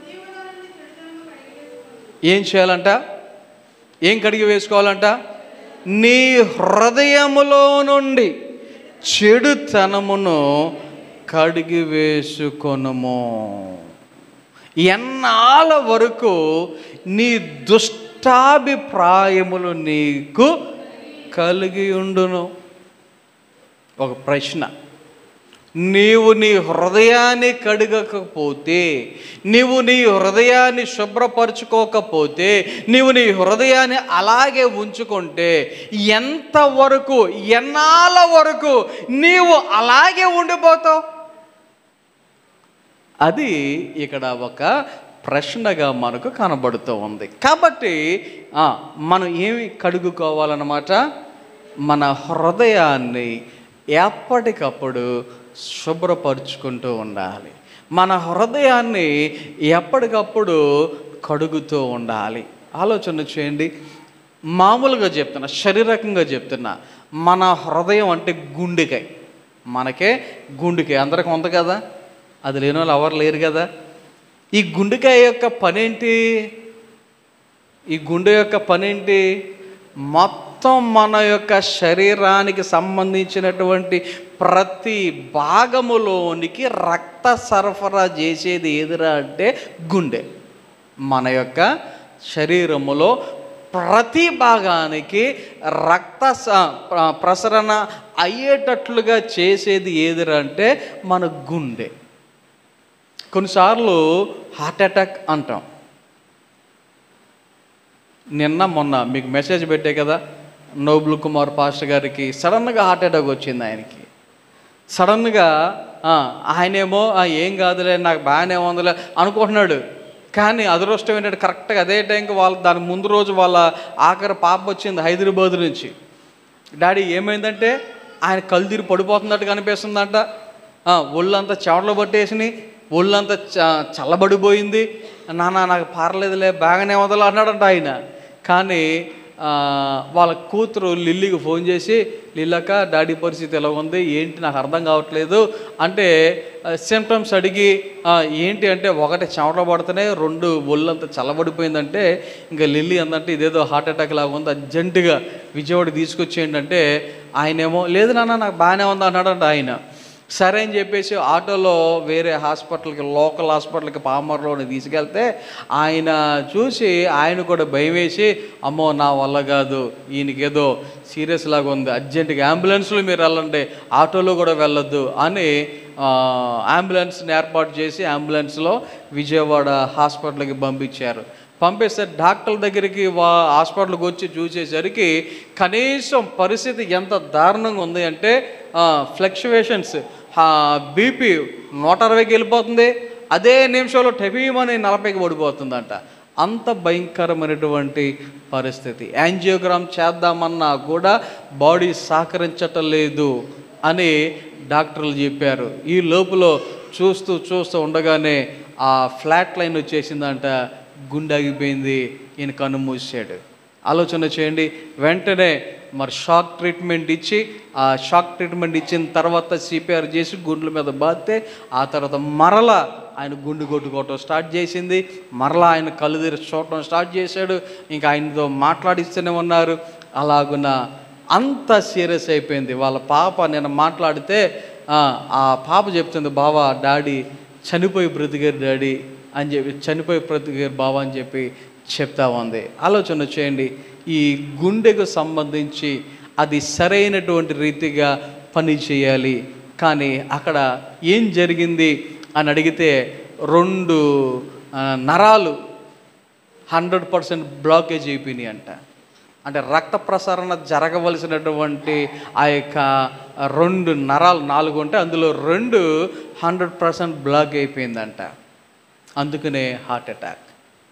ఏం చేయాలంట ఏం కడిగి వేసుకోవాలంట నీ హృదయములో నుండి చెడుతనమును కడిగి వేసుకొనుము ఎన్నాళ్ళ వరకు నీ దుష్టాభిప్రాయములు నీకు కలిగి ఉండును ఒక ప్రశ్న నీవు నీ హృదయాన్ని కడగకపోతే నీవు నీ హృదయాన్ని శుభ్రపరచుకోకపోతే నీవు నీ హృదయాన్ని అలాగే ఉంచుకుంటే ఎంతవరకు ఎన్నాళ్ళ వరకు నీవు అలాగే ఉండిపోతావు అది ఇక్కడ ఒక ప్రశ్నగా మనకు కనబడుతూ ఉంది కాబట్టి ఆ, మనం ఏమి కడుగుకోవాలన్నమాట మన హృదయాన్ని ఎప్పటికప్పుడు శుభ్రపరుచుకుంటూ ఉండాలి మన హృదయాన్ని ఎప్పటికప్పుడు కడుగుతూ ఉండాలి ఆలోచన చేయండి మామూలుగా చెప్తున్నా శారీరకంగా చెప్తున్నా మన హృదయం అంటే గుండెకాయ మనకే గుండెకాయ అందరికి ఉంది కదా అది లేని వాళ్ళు ఎవరు లేరు కదా ఈ గుండెకాయ యొక్క పనేంటి ఈ గుండె యొక్క పనేంటి మొత్తం మన యొక్క శరీరానికి సంబంధించినటువంటి ప్రతి భాగములోనికి రక్త సరఫరా చేసేది ఏదిరా అంటే గుండె మన యొక్క శరీరములో ప్రతి భాగానికి రక్త స- ప్ర- ప్రసరణ అయ్యేటట్లుగా చేసేది ఏదిరా అంటే మన గుండె కొన్నిసార్లు హార్ట్ అటాక్ అంటాం నిన్న మొన్న మీకు మెసేజ్ పెట్టే కదా నోబుల్ కుమార్ పాస్టర్ గారికి సడన్గా హార్ట్ అటాక్ వచ్చింది ఆయనకి సడన్గా ఆ, ఆయనేమో "ఆ, ఏం కాదులే నాకు బాగానే ఉందిలే అనుకుంటున్నాడు కానీ అదృష్టం ఏంటంటే కరెక్ట్గా అదే టైంకి వాళ్ళ దాని ముందు రోజు వాళ్ళ ఆఖరి పాప వచ్చింది హైదరాబాద్ నుంచి డాడీ ఏమైందంటే ఆయన కళ్ళు తిరిగి పడిపోతున్నట్టు కనిపిస్తుందంట ఆ, ఒళ్ళంతా చెమటలు పట్టేసినాయి ఒళ్ళంతా చ చల్లబడిపోయింది నాన్న నాకు పర్లేదులే బాగానే వదలు అన్నాడంట ఆయన కానీ ఆ, వాళ్ళ కూతురు లిల్లీకి ఫోన్ చేసి లిల్లక్క డాడీ పరిస్థితి ఎలా ఉంది ఏంటి నాకు అర్థం కావట్లేదు అంటే సిమ్టమ్స్ అడిగి "ఆ, ఏంటి అంటే ఒకటి చెమటలు పడుతున్నాయి రెండు ఒళ్ళంతా చల్లబడిపోయిందంటే ఇంకా లిల్లీ అందంటే ఇదేదో హార్ట్ అటాక్ లాగా ఉంది అర్జెంటుగా విజయవాడ తీసుకొచ్చేయండి అంటే ఆయనేమో లేదు నాన్న నాకు బాగానే ఉంది అన్నాడంట ఆయన సరే అని చెప్పేసి ఆటోలో వేరే హాస్పిటల్కి లోకల్ హాస్పిటల్కి పామర్లోని తీసుకెళ్తే ఆయన చూసి ఆయన కూడా భయం వేసి అమ్మో నా వల్ల కాదు ఈయనకేదో సీరియస్ లాగా ఉంది అర్జెంటుగా అంబులెన్స్లో మీరు వెళ్ళండి ఆటోలో కూడా వెళ్ళొద్దు అని ఆ, అంబులెన్స్ని ఏర్పాటు చేసి అంబులెన్స్లో విజయవాడ హాస్పిటల్కి పంపించారు పంపిస్తే డాక్టర్ల దగ్గరికి వా హాస్పిటల్కి వచ్చి చూసేసరికి కనీసం పరిస్థితి ఎంత దారుణంగా ఉంది అంటే ఫ్లక్చువేషన్స్ బీపీ నూట అరవైకి వెళ్ళిపోతుంది అదే నిమిషంలో టెబీమని నలభైకి పడిపోతుందంట అంత భయంకరమైనటువంటి పరిస్థితి యాంజియోగ్రామ్ చేద్దామన్నా కూడా బాడీ సహకరించటం లేదు అని డాక్టర్లు చెప్పారు ఈ లోపల చూస్తూ చూస్తూ ఉండగానే ఆ ఫ్లాట్ లైన్ వచ్చేసిందంట గుండె ఆగిపోయింది ఈయన కన్ను మూసాడు ఆలోచన చేయండి వెంటనే మరి షాక్ ట్రీట్మెంట్ ఇచ్చి ఆ షాక్ ట్రీట్మెంట్ ఇచ్చిన తర్వాత సిపిఆర్ చేసి గుండెల మీద బాధితే ఆ తర్వాత మరలా ఆయన గుండు కొట్టుకోవటం స్టార్ట్ చేసింది మరలా ఆయన కళ్ళు తెరిచి చూడటం స్టార్ట్ చేశాడు ఇంకా ఆయనతో మాట్లాడిస్తూనే ఉన్నారు అలాగున అంత సీరియస్ అయిపోయింది వాళ్ళ పాప నేను మాట్లాడితే ఆ, ఆ పాప చెప్తుంది బావా డాడీ చనిపోయి బ్రతికారు డాడీ అని చెప్పి చనిపోయి బ్రతికారు బావా అని చెప్పి చెప్తా ఉంది ఆలోచన చేయండి ఈ గుండెకు సంబంధించి అది సరైనటువంటి రీతిగా పని చేయాలి కానీ అక్కడ ఏం జరిగింది అని అడిగితే రెండు ఆ, నరాలు హండ్రెడ్ పర్సెంట్ బ్లాకేజ్ అయిపోయినాయి అంట అంటే రక్త ప్రసరణ జరగవలసినటువంటి ఆ యొక్క రెండు నరాలు నాలుగు ఉంటే అందులో రెండు హండ్రెడ్ పర్సెంట్ బ్లాక్ అయిపోయిందంట అందుకనే హార్ట్ అటాక్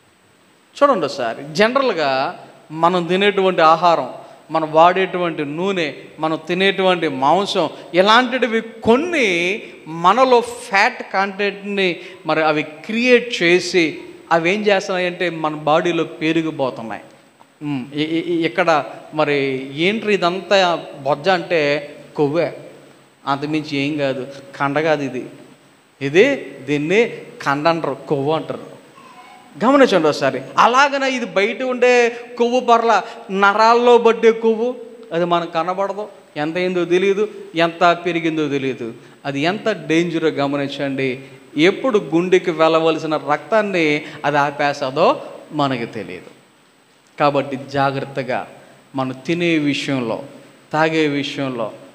చూడండి ఒకసారి జనరల్గా మనం తినేటువంటి ఆహారం మనం వాడేటువంటి నూనె మనం తినేటువంటి మాంసం ఇలాంటివి కొన్ని మనలో ఫ్యాట్ కంటెంట్ని మరి అవి క్రియేట్ చేసి అవి ఏం చేస్తున్నాయంటే మన బాడీలో పెరిగిపోతున్నాయి ఉమ్, ఇ- ఇ- ఇ- ఇక్కడ మరి ఏంటి ఇదంతా బొజ్జ అంటే కొవ్వే అంతమించి ఏం కాదు కండ కాదు ఇది ఇది దీన్ని కండ అంటారు కొవ్వు అంటారు గమనించండి ఒకసారి అలాగనే ఇది బయట ఉండే కొవ్వు పర్ల నరాల్లో పడ్డే కొవ్వు అది మనకు కనబడదు ఎంత అయిందో తెలియదు ఎంత పెరిగిందో తెలియదు అది ఎంత డేంజరో గమనించండి ఎప్పుడు గుండెకి వెళ్ళవలసిన రక్తాన్ని అది ఆపేస్తుందో మనకి తెలియదు కాబట్టి జాగ్రత్తగా మనం తినే విషయంలో తాగే విషయంలో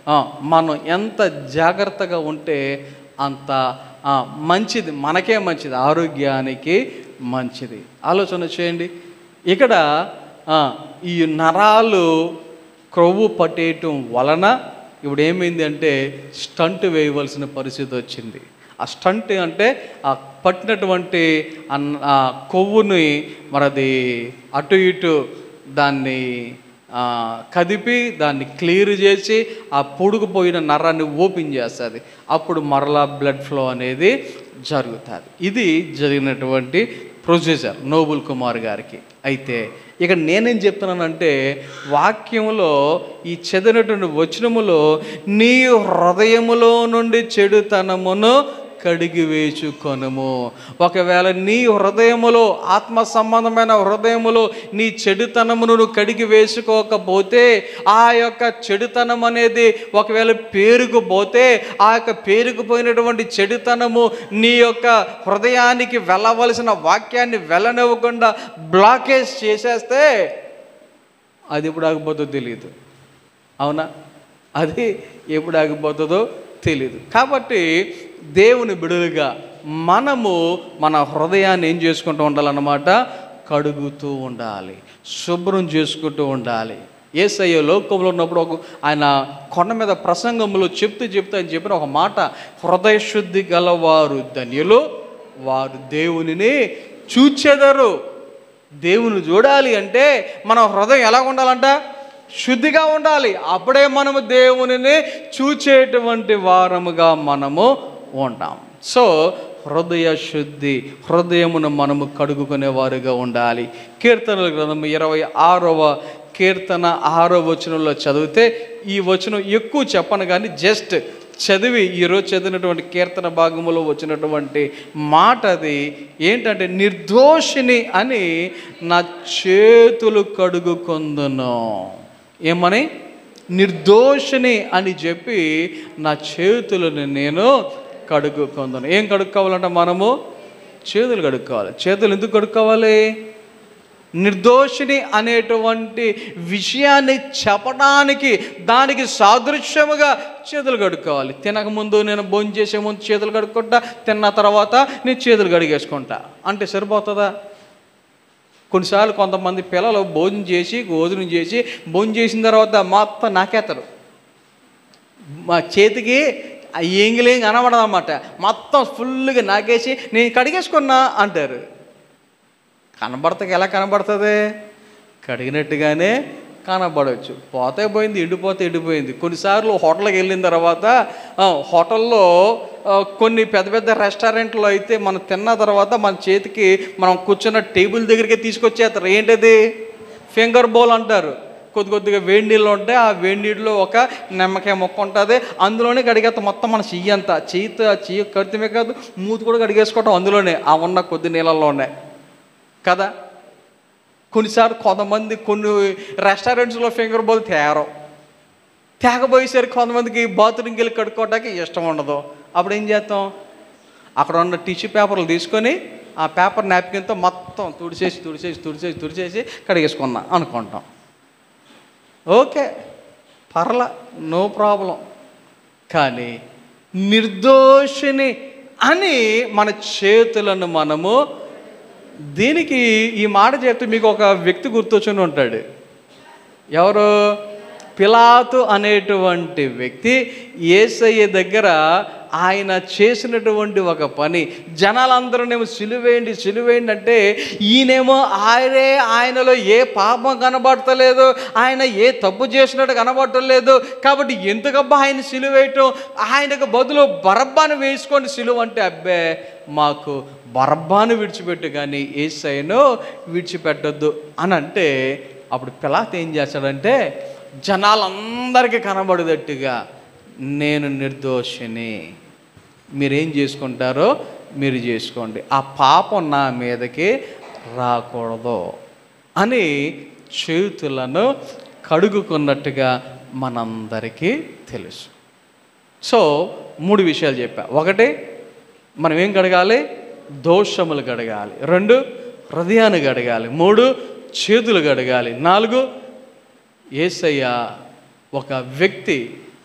ఆ, మనం ఎంత జాగ్రత్తగా ఉంటే అంత ఆ, మంచిది మనకే మంచిది ఆరోగ్యానికి మంచిది ఆలోచన చేయండి ఇక్కడ ఆ, ఈ నరాలు క్రొవ్వు పట్టేయటం వలన ఇప్పుడు ఏమైంది అంటే స్టంట్ వేయవలసిన పరిస్థితి వచ్చింది ఆ స్టంట్ అంటే ఆ పట్టినటువంటి ఆ న- ఆ కొవ్వుని మరది అటు ఇటు దాన్ని ఆ, కదిపి దాన్ని క్లియర్ చేసి ఆ పొడుగుపోయిన నరాన్ని ఓపెన్ చేస్తుంది అప్పుడు మరలా బ్లడ్ ఫ్లో అనేది జరుగుతుంది ఇది జరిగినటువంటి ప్రొసీజర్ నోబుల్ కుమార్ గారికి అయితే ఇక నేనేం చెప్తున్నానంటే వాక్యంలో ఈ చదివినటువంటి వచనములో నీ హృదయములో నుండి చెడుతనమును కడిగి వేచుకొనుము ఒకవేళ నీ హృదయములో ఆత్మ సంబంధమైన హృదయములో నీ చెడుతనమును నువ్వు కడిగి వేసుకోకపోతే ఆ యొక్క చెడుతనం అనేది ఒకవేళ పేరుకుపోతే ఆ యొక్క పేరుకుపోయినటువంటి చెడుతనము నీ యొక్క హృదయానికి వెళ్ళవలసిన వాక్యాన్ని వెళ్ళనివ్వకుండా బ్లాకేజ్ చేసేస్తే అది ఎప్పుడు ఆగిపోతుందో తెలియదు అవునా అది ఎప్పుడు ఆగిపోతుందో తెలియదు కాబట్టి దేవుని బిడులుగా మనము మన హృదయాన్ని ఏం చేసుకుంటూ ఉండాలన్నమాట కడుగుతూ ఉండాలి శుభ్రం చేసుకుంటూ ఉండాలి ఏసయ్య లోకంలో ఉన్నప్పుడు ఒక ఆయన కొండ మీద ప్రసంగంలో చెప్తూ చెప్తూ ఆయన చెప్పిన ఒక మాట హృదయ శుద్ధి గలవారు ధన్యులు వారు దేవునిని చూచెదరు దేవుని చూడాలి అంటే మన హృదయం ఎలా ఉండాలంట శుద్ధిగా ఉండాలి అప్పుడే మనము దేవునిని చూచేటువంటి వారముగా మనము ఉంటాం సో హృదయ శుద్ధి హృదయమును మనము కడుగుకునే వారుగా ఉండాలి కీర్తనల గ్రంథము ఇరవై ఆరవ కీర్తన ఆరో వచనంలో చదివితే ఈ వచనం ఎక్కువ చెప్పను కానీ జస్ట్ చదివి ఈరోజు చదివినటువంటి కీర్తన భాగములో వచ్చినటువంటి మాట అది ఏంటంటే నిర్దోషిని అని నా చేతులు కడుగుకొందును ఏమని నిర్దోషిని అని చెప్పి నా చేతులను నేను కడుగుకొందును ఏం కడుక్కోవాలంటే మనము చేతులు కడుక్కోవాలి చేతులు ఎందుకు కడుక్కోవాలి నిర్దోషిని అనేటువంటి విషయాన్ని చెప్పడానికి దానికి సాదృశ్యముగా చేతులు కడుక్కోవాలి తినకముందు నేను భోజనం చేసే ముందు చేతులు కడుక్కుంటా తిన్న తర్వాత నేను చేతులు కడిగేసుకుంటా అంటే సరిపోతుందా కొన్నిసార్లు కొంతమంది పిల్లలు భోజనం చేసి భోజనం చేసి భోజనం చేసిన తర్వాత మొత్తం నాకేస్తారు మా చేతికి ఆ ఏంగిలేం కనబడదన్నమాట మొత్తం ఫుల్గా నాకేసి నేను కడిగేసుకున్నా అంటారు కనబడతకి ఎలా కనబడుతుంది కడిగినట్టుగానే కనబడవచ్చు పోతే పోయింది ఎండిపోతే ఎండిపోయింది కొన్నిసార్లు హోటల్కి వెళ్ళిన తర్వాత ఆ, హోటల్లో ఆ, కొన్ని పెద్ద పెద్ద రెస్టారెంట్లో అయితే మనం తిన్న తర్వాత మన చేతికి మనం కూర్చున్న టేబుల్ దగ్గరికి తీసుకొచ్చేస్తారు ఏంటది ఫింగర్ బౌల్ అంటారు కొద్ది కొద్దిగా వేడి నీళ్ళు ఉంటాయి ఆ వేడి నీళ్ళలో ఒక నిమ్మకాయ మొక్క ఉంటుంది అందులోనే కడిగేస్తాం మొత్తం మన చెయ్యి అంతా చెయ్యితో చెయ్యి కడితమే కాదు మూతి కూడా కడిగేసుకోవటం అందులోనే ఆ ఉన్న కొద్ది నీళ్ళల్లోనే కదా కొన్నిసార్లు కొంతమంది కొన్ని రెస్టారెంట్స్లో ఫింగర్ బౌల్ తేరం తేకపోయేసరికి కొంతమందికి బాత్రూమ్కి వెళ్ళి కడుక్కోవడానికి ఇష్టం ఉండదు అప్పుడు ఏం చేస్తాం అక్కడ ఉన్న టిష్యూ పేపర్లు తీసుకొని ఆ పేపర్ నాప్కిన్తో మొత్తం తుడిచేసి తుడిచేసి తుడిచేసి తుడిచేసి కడిగేసుకున్నా అనుకుంటాం ఓకే పర్ల నో ప్రాబ్లం కానీ నిర్దోషిని అని మన చేతులను మనము దీనికి ఈ మాట చెప్తే మీకు ఒక వ్యక్తి గుర్తొచ్చుని ఉంటాడు ఎవరు పిలాతు అనేటువంటి వ్యక్తి ఏసయ్య దగ్గర ఆయన చేసినటువంటి ఒక పని జనాలందరూనేమో సిలువేయండి సిలువేయండి అంటే ఈయనేమో ఆయనే ఆయనలో ఏ పాపం కనబడతలేదు ఆయన ఏ తప్పు చేసినట్టు కనబడటలేదు కాబట్టి ఎందుకబ్బా ఆయన సిలువేయటం ఆయనకు బదులు బరబ్బాను వేసుకోండి సిలువ అంటే అబ్బే మాకు బరబ్బాను విడిచిపెట్టు కానీ ఏసైను విడిచిపెట్టొద్దు అని అంటే అప్పుడు పిలాత్ ఏం చేస్తాడంటే జనాలందరికీ కనబడేటట్టుగా నేను నిర్దోషిని మీరేం చేసుకుంటారో మీరు చేసుకోండి ఆ పాపం నా మీదకి రాకూడదు అని చేతులను కడుగుకున్నట్టుగా మనందరికీ తెలుసు సో మూడు విషయాలు చెప్పా ఒకటి మనం ఏం కడగాలి దోషములు కడగాలి రెండు హృదయాన్ని కడగాలి మూడు చేతులు కడగాలి నాలుగు ఏసయ్య ఒక వ్యక్తి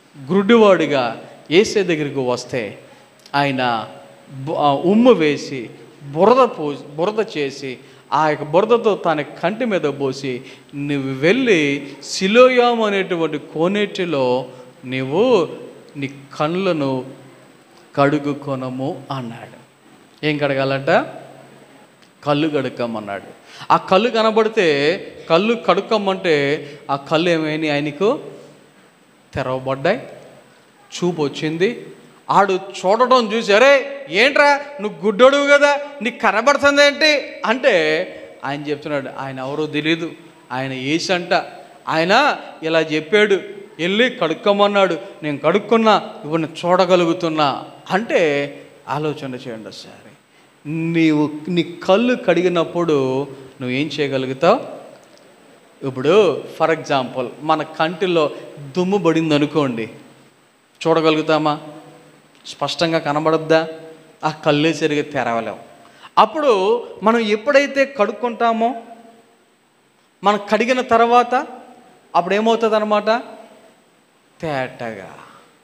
గుడ్డివాడిగా ఏసే దగ్గరికి వస్తే ఆయన బు- ఆ ఉమ్ము వేసి బురద పో బురద చేసి ఆ యొక్క బురదతో తన కంటి మీద పోసి నువ్వు వెళ్ళి సిలోయాం అనేటువంటి కోనేటిలో నీవు నీ కళ్ళను కడుగుకొనము అన్నాడు ఏం కడగాలంట కళ్ళు కడుక్కోమన్నాడు ఆ కళ్ళు కనబడితే కళ్ళు కడుక్కోమంటే ఆ కళ్ళు ఏమైనా ఆయనకు తెరవబడ్డాయి చూపు వచ్చింది ఆడు చూడటం చూసి అరే ఏంట్రా నువ్వు గుడ్డోడువు కదా నీకు కనబడుతుంది ఏంటి అంటే ఆయన చెప్తున్నాడు ఆయన ఎవరో తెలియదు ఆయన ఏసంట ఆయన ఇలా చెప్పాడు వెళ్ళి కడుక్కోమన్నాడు నేను కడుక్కున్నా ఇప్పుడు నేను చూడగలుగుతున్నా అంటే ఆలోచన చేయండి ఒకసారి నీవు నీ కళ్ళు కడిగినప్పుడు నువ్వేం చేయగలుగుతావు ఇప్పుడు ఫర్ ఎగ్జాంపుల్ మన కంటిలో దుమ్ము పడింది అనుకోండి చూడగలుగుతామా స్పష్టంగా కనబడద్దా ఆ కళ్ళే సరిగా తెరవలేం అప్పుడు మనం ఎప్పుడైతే కడుక్కుంటామో మనం కడిగిన తర్వాత అప్పుడు ఏమవుతుంది అనమాట తేటగా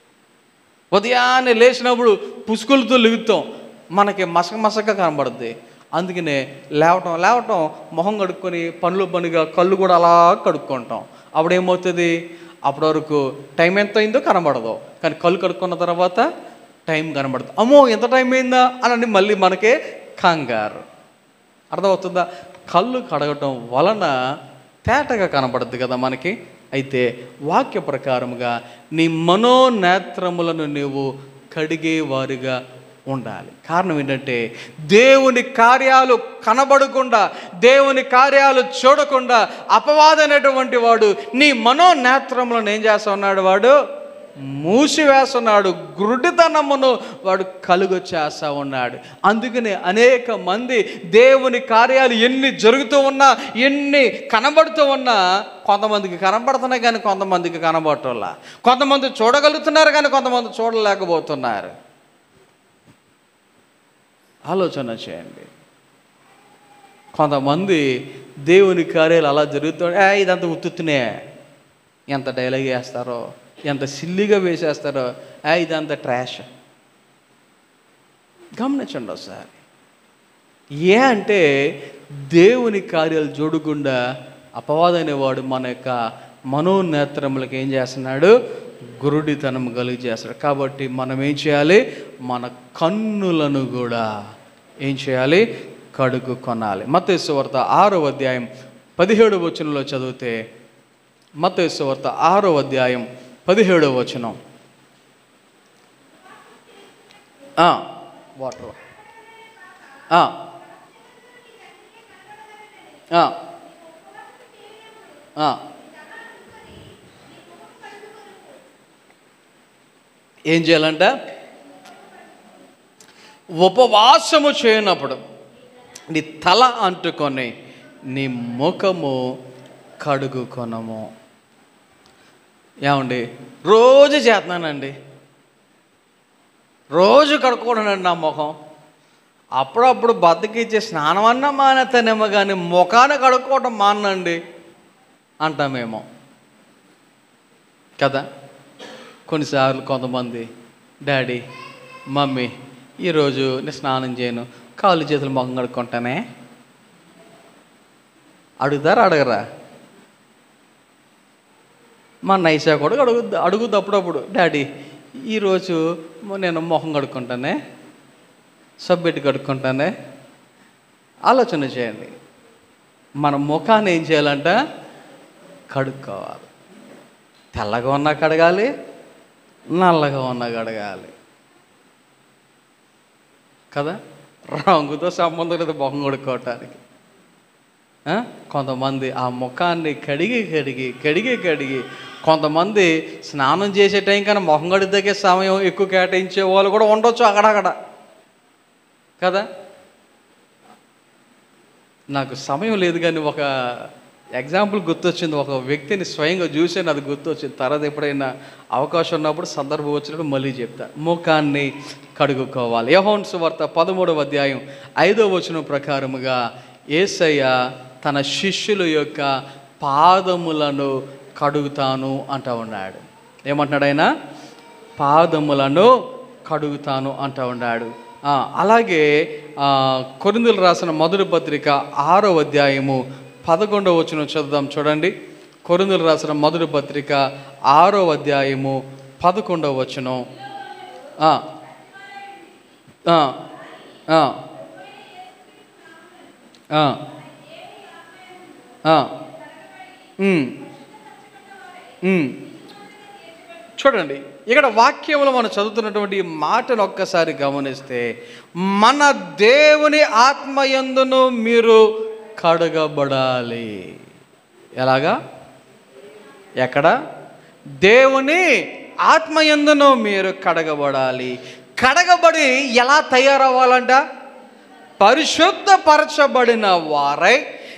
ఉదయాన్నే లేచినప్పుడు పుసుకులతో లిగుతాం మనకి మసక మసక కనబడుద్ది అందుకనే లేవటం లేవటం మొహం కడుక్కొని పనులు పనిగా కళ్ళు కూడా అలా కడుక్కుంటాం అప్పుడు ఏమవుతుంది అప్పటి వరకు టైం ఎంత అయిందో కనబడదు కానీ కళ్ళు కడుక్కున్న తర్వాత టైం కనబడుతుంది అమ్మో ఎంత టైం అయిందా అని మళ్ళీ మనకే కంగారు అర్థమవుతుందా కళ్ళు కడగటం వలన తేటగా కనబడుద్ది కదా మనకి అయితే వాక్య ప్రకారముగా నీ మనోనేత్రములను నీవు కడిగేవారిగా ఉండాలి కారణం ఏంటంటే దేవుని కార్యాలు కనబడకుండా దేవుని కార్యాలు చూడకుండా అపవాదైనటువంటి వాడు నీ మనోనేత్రములను ఏం చేస్తా ఉన్నాడు వాడు మూసివేస్తున్నాడు గురుడితనమును వాడు కలుగు చేస్తా ఉన్నాడు అందుకనే అనేక మంది దేవుని కార్యాలు ఎన్ని జరుగుతూ ఉన్నా ఎన్ని కనబడుతూ ఉన్నా కొంతమందికి కనబడుతున్నాయి కానీ కొంతమందికి కనబడటంలా కొంతమంది చూడగలుగుతున్నారు కానీ కొంతమంది చూడలేకపోతున్నారు ఆలోచన చేయండి కొంతమంది దేవుని కార్యాలు అలా జరుగుతుంటే "ఏ, ఇదంతా ఉత్తునే ఎంత డైలాగ్ వేస్తారో ఎంత సిల్లిగా వేసేస్తారో "ఏ, ఇదంతా ట్రాష్ గమనించండి ఒకసారి ఏ అంటే దేవుని కార్యాలు చూడకుండా అపవాదనేవాడు మన యొక్క మనోనేత్రములకు ఏం చేస్తున్నాడు గురుడితనం కలిగి చేస్తాడు కాబట్టి మనం ఏం చేయాలి మన కన్నులను కూడా ఏం చేయాలి కడుగు కొనాలి మత్తయి వార్త ఆరో అధ్యాయం పదిహేడు వచనంలో చదివితే మత్తయి వార్త ఆరో అధ్యాయం పదిహేడవ వచనం ఆ, వాటర్ ఆ. ఆ. ఆ. ఏం చేయాలంట ఉపవాసము చేయనప్పుడు నీ తల అంటుకొని నీ ముఖము కడుగుకొనము ఏమండి రోజు చేస్తున్నానండి రోజు కడుక్కోవడానండి నా ముఖం అప్పుడప్పుడు బద్దకిచ్చే స్నానం అన్నా మానేతానేమో కానీ ముఖాన్ని కడుక్కోవటం మానండి అంటామేమో కదా కొన్నిసార్లు కొంతమంది డాడీ మమ్మీ ఈరోజు నేను స్నానం చేయను కాళ్ళు చేతులు ముఖం కడుక్కుంటానే అడుగుతారా అడగరా మా నైసా కూడా అడుగుద్ది అడుగుద్ది అప్పుడప్పుడు డాడీ ఈరోజు నేను మొహం కడుక్కుంటానే సబ్బెట్టి కడుక్కుంటానే ఆలోచన చేయండి మన ముఖాన్ని ఏం చేయాలంట కడుక్కోవాలి తెల్లగా ఉన్నా కడగాలి నల్లగా ఉన్నా కడగాలి కదా రంగుతో సంబంధం లేదు మొహం కడుక్కోవటానికి ఆ? కొంతమంది ఆ ముఖాన్ని కడిగి కడిగి కడిగి కడిగి కొంతమంది స్నానం చేసే టైం కన్నా మొహం కడిగితే సమయం ఎక్కువ కేటాయించే వాళ్ళు కూడా ఉండొచ్చు అక్కడక్కడ కదా నాకు సమయం లేదు కానీ ఒక ఎగ్జాంపుల్ గుర్తొచ్చింది ఒక వ్యక్తిని స్వయంగా చూసాను అది గుర్తొచ్చింది తర్వాత ఎప్పుడైనా అవకాశం ఉన్నప్పుడు సందర్భం వచ్చినప్పుడు మళ్ళీ చెప్తా ముఖాన్ని కడుగుకోవాలి యహోన్ సువార్త పదమూడవ అధ్యాయం ఐదవ వచనం ప్రకారముగా ఏసయ్య తన శిష్యుల యొక్క పాదములను కడుగుతాను అంటా ఉన్నాడు ఏమంటున్నాడు ఆయన పాదములను కడుగుతాను అంటూ ఉన్నాడు ఆ, అలాగే ఆ, కొరిందులు రాసిన మొదటి పత్రిక ఆరో అధ్యాయము పదకొండవ వచనం చదువుదాం చూడండి కొరిందులు రాసిన మొదటి పత్రిక ఆరో అధ్యాయము పదకొండవ వచనం ఆ, ఆ, ఆ, ఆ, ఆ, ఉమ్, ఉమ్. చూడండి ఇక్కడ వాక్యంలో మనం చదువుతున్నటువంటి ఈ మాటను ఒక్కసారి గమనిస్తే మన దేవుని ఆత్మయందును మీరు కడగబడాలి ఎలాగా ఎక్కడ దేవుని ఆత్మయందును మీరు కడగబడాలి కడగబడి ఎలా తయారవ్వాలంట పరిశుద్ధపరచబడిన వారై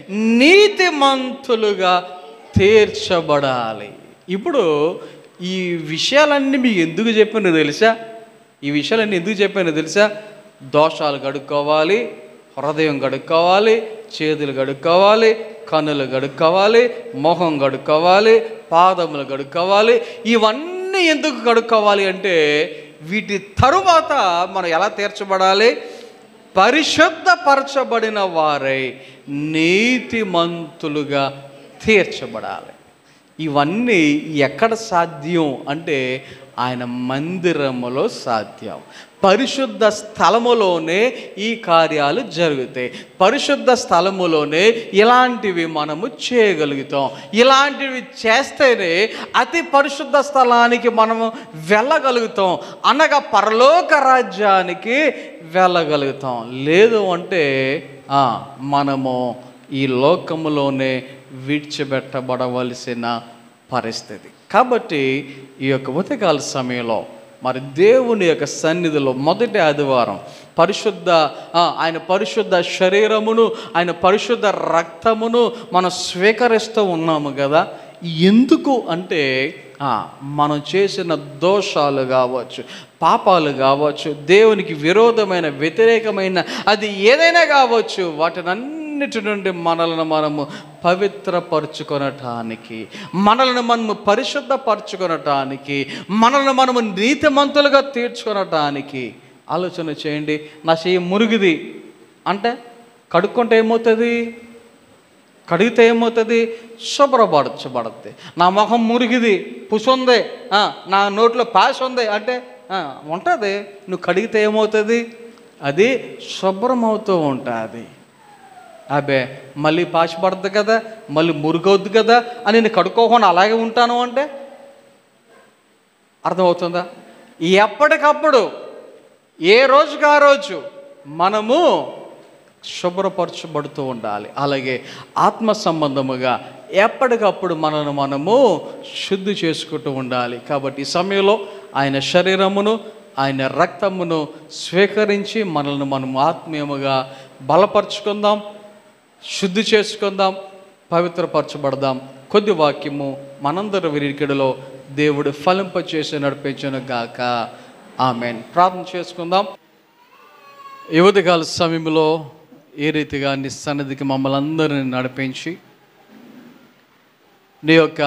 నీతిమంతులుగా తీర్చబడాలి ఇప్పుడు ఈ విషయాలన్నీ మీకు ఎందుకు చెప్పానో తెలుసా ఈ విషయాలన్నీ ఎందుకు చెప్పానో తెలుసా దోషాలు కడుక్కోవాలి హృదయం కడుక్కోవాలి చేతులు కడుక్కోవాలి కన్నులు కడుక్కోవాలి మొహం కడుక్కోవాలి పాదములు కడుక్కోవాలి ఇవన్నీ ఎందుకు కడుక్కోవాలి అంటే వీటి తరువాత మనం ఎలా తీర్చబడాలి పరిశుద్ధపరచబడిన వారై నీతిమంతులుగా తీర్చబడాలి ఇవన్నీ ఎక్కడ సాధ్యం అంటే ఆయన మందిరములో సాధ్యం పరిశుద్ధ స్థలములోనే ఈ కార్యాలు జరుగుతాయి పరిశుద్ధ స్థలములోనే ఇలాంటివి మనము చేయగలుగుతాం ఇలాంటివి చేస్తేనే అతి పరిశుద్ధ స్థలానికి మనము వెళ్ళగలుగుతాం అనగా పరలోక రాజ్యానికి వెళ్ళగలుగుతాం లేదు అంటే ఆ, మనము ఈ లోకములోనే విడిచిపెట్టబడవలసిన పరిస్థితి కాబట్టి ఈ యొక్క ఉదయకాల సమయంలో మరి దేవుని యొక్క సన్నిధిలో మొదటి ఆదివారం పరిశుద్ధ ఆ, ఆయన పరిశుద్ధ శరీరమును ఆయన పరిశుద్ధ రక్తమును మనం స్వీకరిస్తూ ఉన్నాము కదా ఎందుకు అంటే ఆ, మనం చేసిన దోషాలు కావచ్చు పాపాలు కావచ్చు దేవునికి విరోధమైన వ్యతిరేకమైన అది ఏదైనా కావచ్చు వాటినన్నిటి నుండి మనలను మనము పవిత్రపరుచుకొనటానికి మనలను మనము పరిశుద్ధపరచుకొనటానికి మనల్ని మనము నీతిమంతులుగా తీర్చుకొనటానికి ఆలోచన చేయండి నా చెయ్యి మురిగిది అంటే కడుక్కుంటే ఏమవుతుంది కడిగితే ఏమవుతుంది శుభ్రపరచబడుద్ది నా మొహం మురిగిది పుసుంది ఆ, నా నోట్లో పాస్ ఉంది అంటే ఉంటుంది నువ్వు కడిగితే ఏమవుతుంది అది శుభ్రమవుతూ ఉంటుంది అబే మళ్ళీ పాచి పడుతుంది కదా మళ్ళీ మురుగవుద్ది కదా అని నేను కడుక్కోకుండా అలాగే ఉంటాను అంటే అర్థమవుతుందా ఎప్పటికప్పుడు ఏ రోజుకి ఆ రోజు మనము శుభ్రపరచబడుతూ ఉండాలి అలాగే ఆత్మ సంబంధముగా ఎప్పటికప్పుడు మనను మనము శుద్ధి చేసుకుంటూ ఉండాలి కాబట్టి ఈ సమయంలో ఆయన శరీరమును ఆయన రక్తమును స్వీకరించి మనల్ని మనం ఆత్మీయముగా బలపరుచుకుందాం శుద్ధి చేసుకుందాం పవిత్రపరచబడదాం కొద్ది వాక్యము మనందరి విరికిడిలో దేవుడు ఫలింపచేసి నడిపించను గాక ఆమెన్ ప్రార్థన చేసుకుందాం యువతికాల సమయంలో ఏ రీతిగా నీ సన్నిధికి మమ్మల్ని అందరిని నడిపించి నీ యొక్క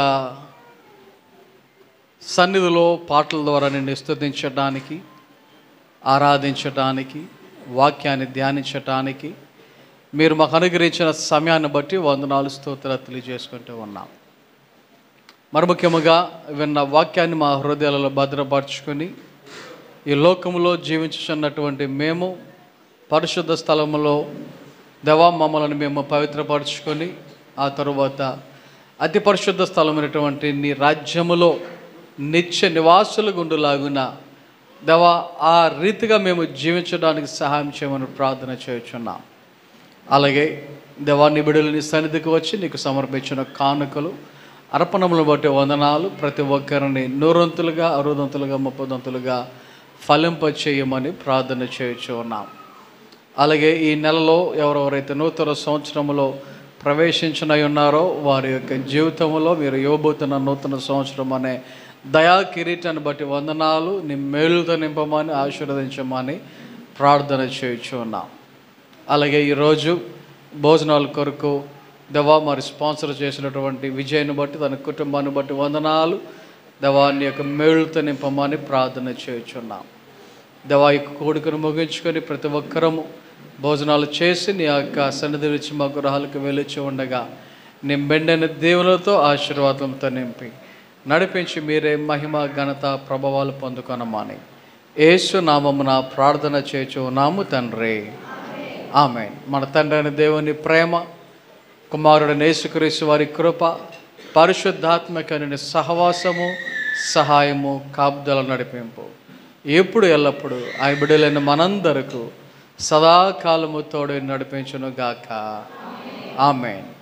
సన్నిధిలో పాటల ద్వారా నిన్ను స్తుతించడానికి ఆరాధించడానికి వాక్యాన్ని ధ్యానించటానికి మీరు మాకు అనుగ్రహించిన సమయాన్ని బట్టి వందనాలు స్తోత్రాలు తెలియజేసుకుంటూ ఉన్నాం మరి ముఖ్యముగా విన్న వాక్యాన్ని మా హృదయాలలో భద్రపరచుకొని ఈ లోకంలో జీవించుచున్నటువంటి మేము పరిశుద్ధ స్థలములో దేవా మమ్మలను మేము పవిత్రపరచుకొని ఆ తరువాత అతి పరిశుద్ధ స్థలమైనటువంటి నీ రాజ్యములో నిత్య నివాసులు గుండులాగున దేవా ఆ రీతిగా మేము జీవించడానికి సహాయం చేయమని ప్రార్థన చేయుచున్నాం అలాగే దేవాన్ని బిడులని సన్నిధికి వచ్చి నీకు సమర్పించిన కానుకలు అర్పణములను బట్టి వందనాలు ప్రతి ఒక్కరిని నూరొంతులుగా అరుదంతులుగా ముప్పదంతులుగా ఫలింప చేయమని ప్రార్థన చేయుచు ఉన్నాం అలాగే ఈ నెలలో ఎవరెవరైతే నూతన సంవత్సరంలో ప్రవేశించిన ఉన్నారో వారి యొక్క జీవితంలో మీరు ఇవ్వబోతున్న నూతన సంవత్సరం అనే దయా కిరీటాన్ని బట్టి వందనాలు నీ మేలుతో నింపమని ఆశీర్వదించమని ప్రార్థన చేయుచు ఉన్నాం అలాగే ఈరోజు భోజనాల కొరకు దేవా మరి స్పాన్సర్ చేసినటువంటి విజయ్ని బట్టి తన కుటుంబాన్ని బట్టి వందనాలు దేవాన్ని యొక్క మేలుతో నింపమని ప్రార్థన చేయుచున్నాం దేవా యొక్క కోడికను ముగించుకొని ప్రతి ఒక్కరము భోజనాలు చేసి నీ యొక్క సన్నిధి నుంచి మా గృహాలకు వెళ్ళొచ్చి ఉండగా నింబెండైన దేవులతో ఆశీర్వాదంతో నింపి నడిపించి మీరే మహిమ ఘనత ప్రభావాలు పొందుకొనమని యేసు నామమున ప్రార్థన చేయుచున్నాము తండ్రి ఆమె మన తండ్రి అయిన దేవుని ప్రేమ కుమారుడు యేసుక్రీస్తు వారి కృప పరిశుద్ధాత్మకమైన సహవాసము సహాయము కాపుదల నడిపింపు ఎప్పుడు ఎల్లప్పుడు ఆ బిడ్డలైన మనందరకు సదాకాలము తోడు నడిపించును గాక ఆమెన్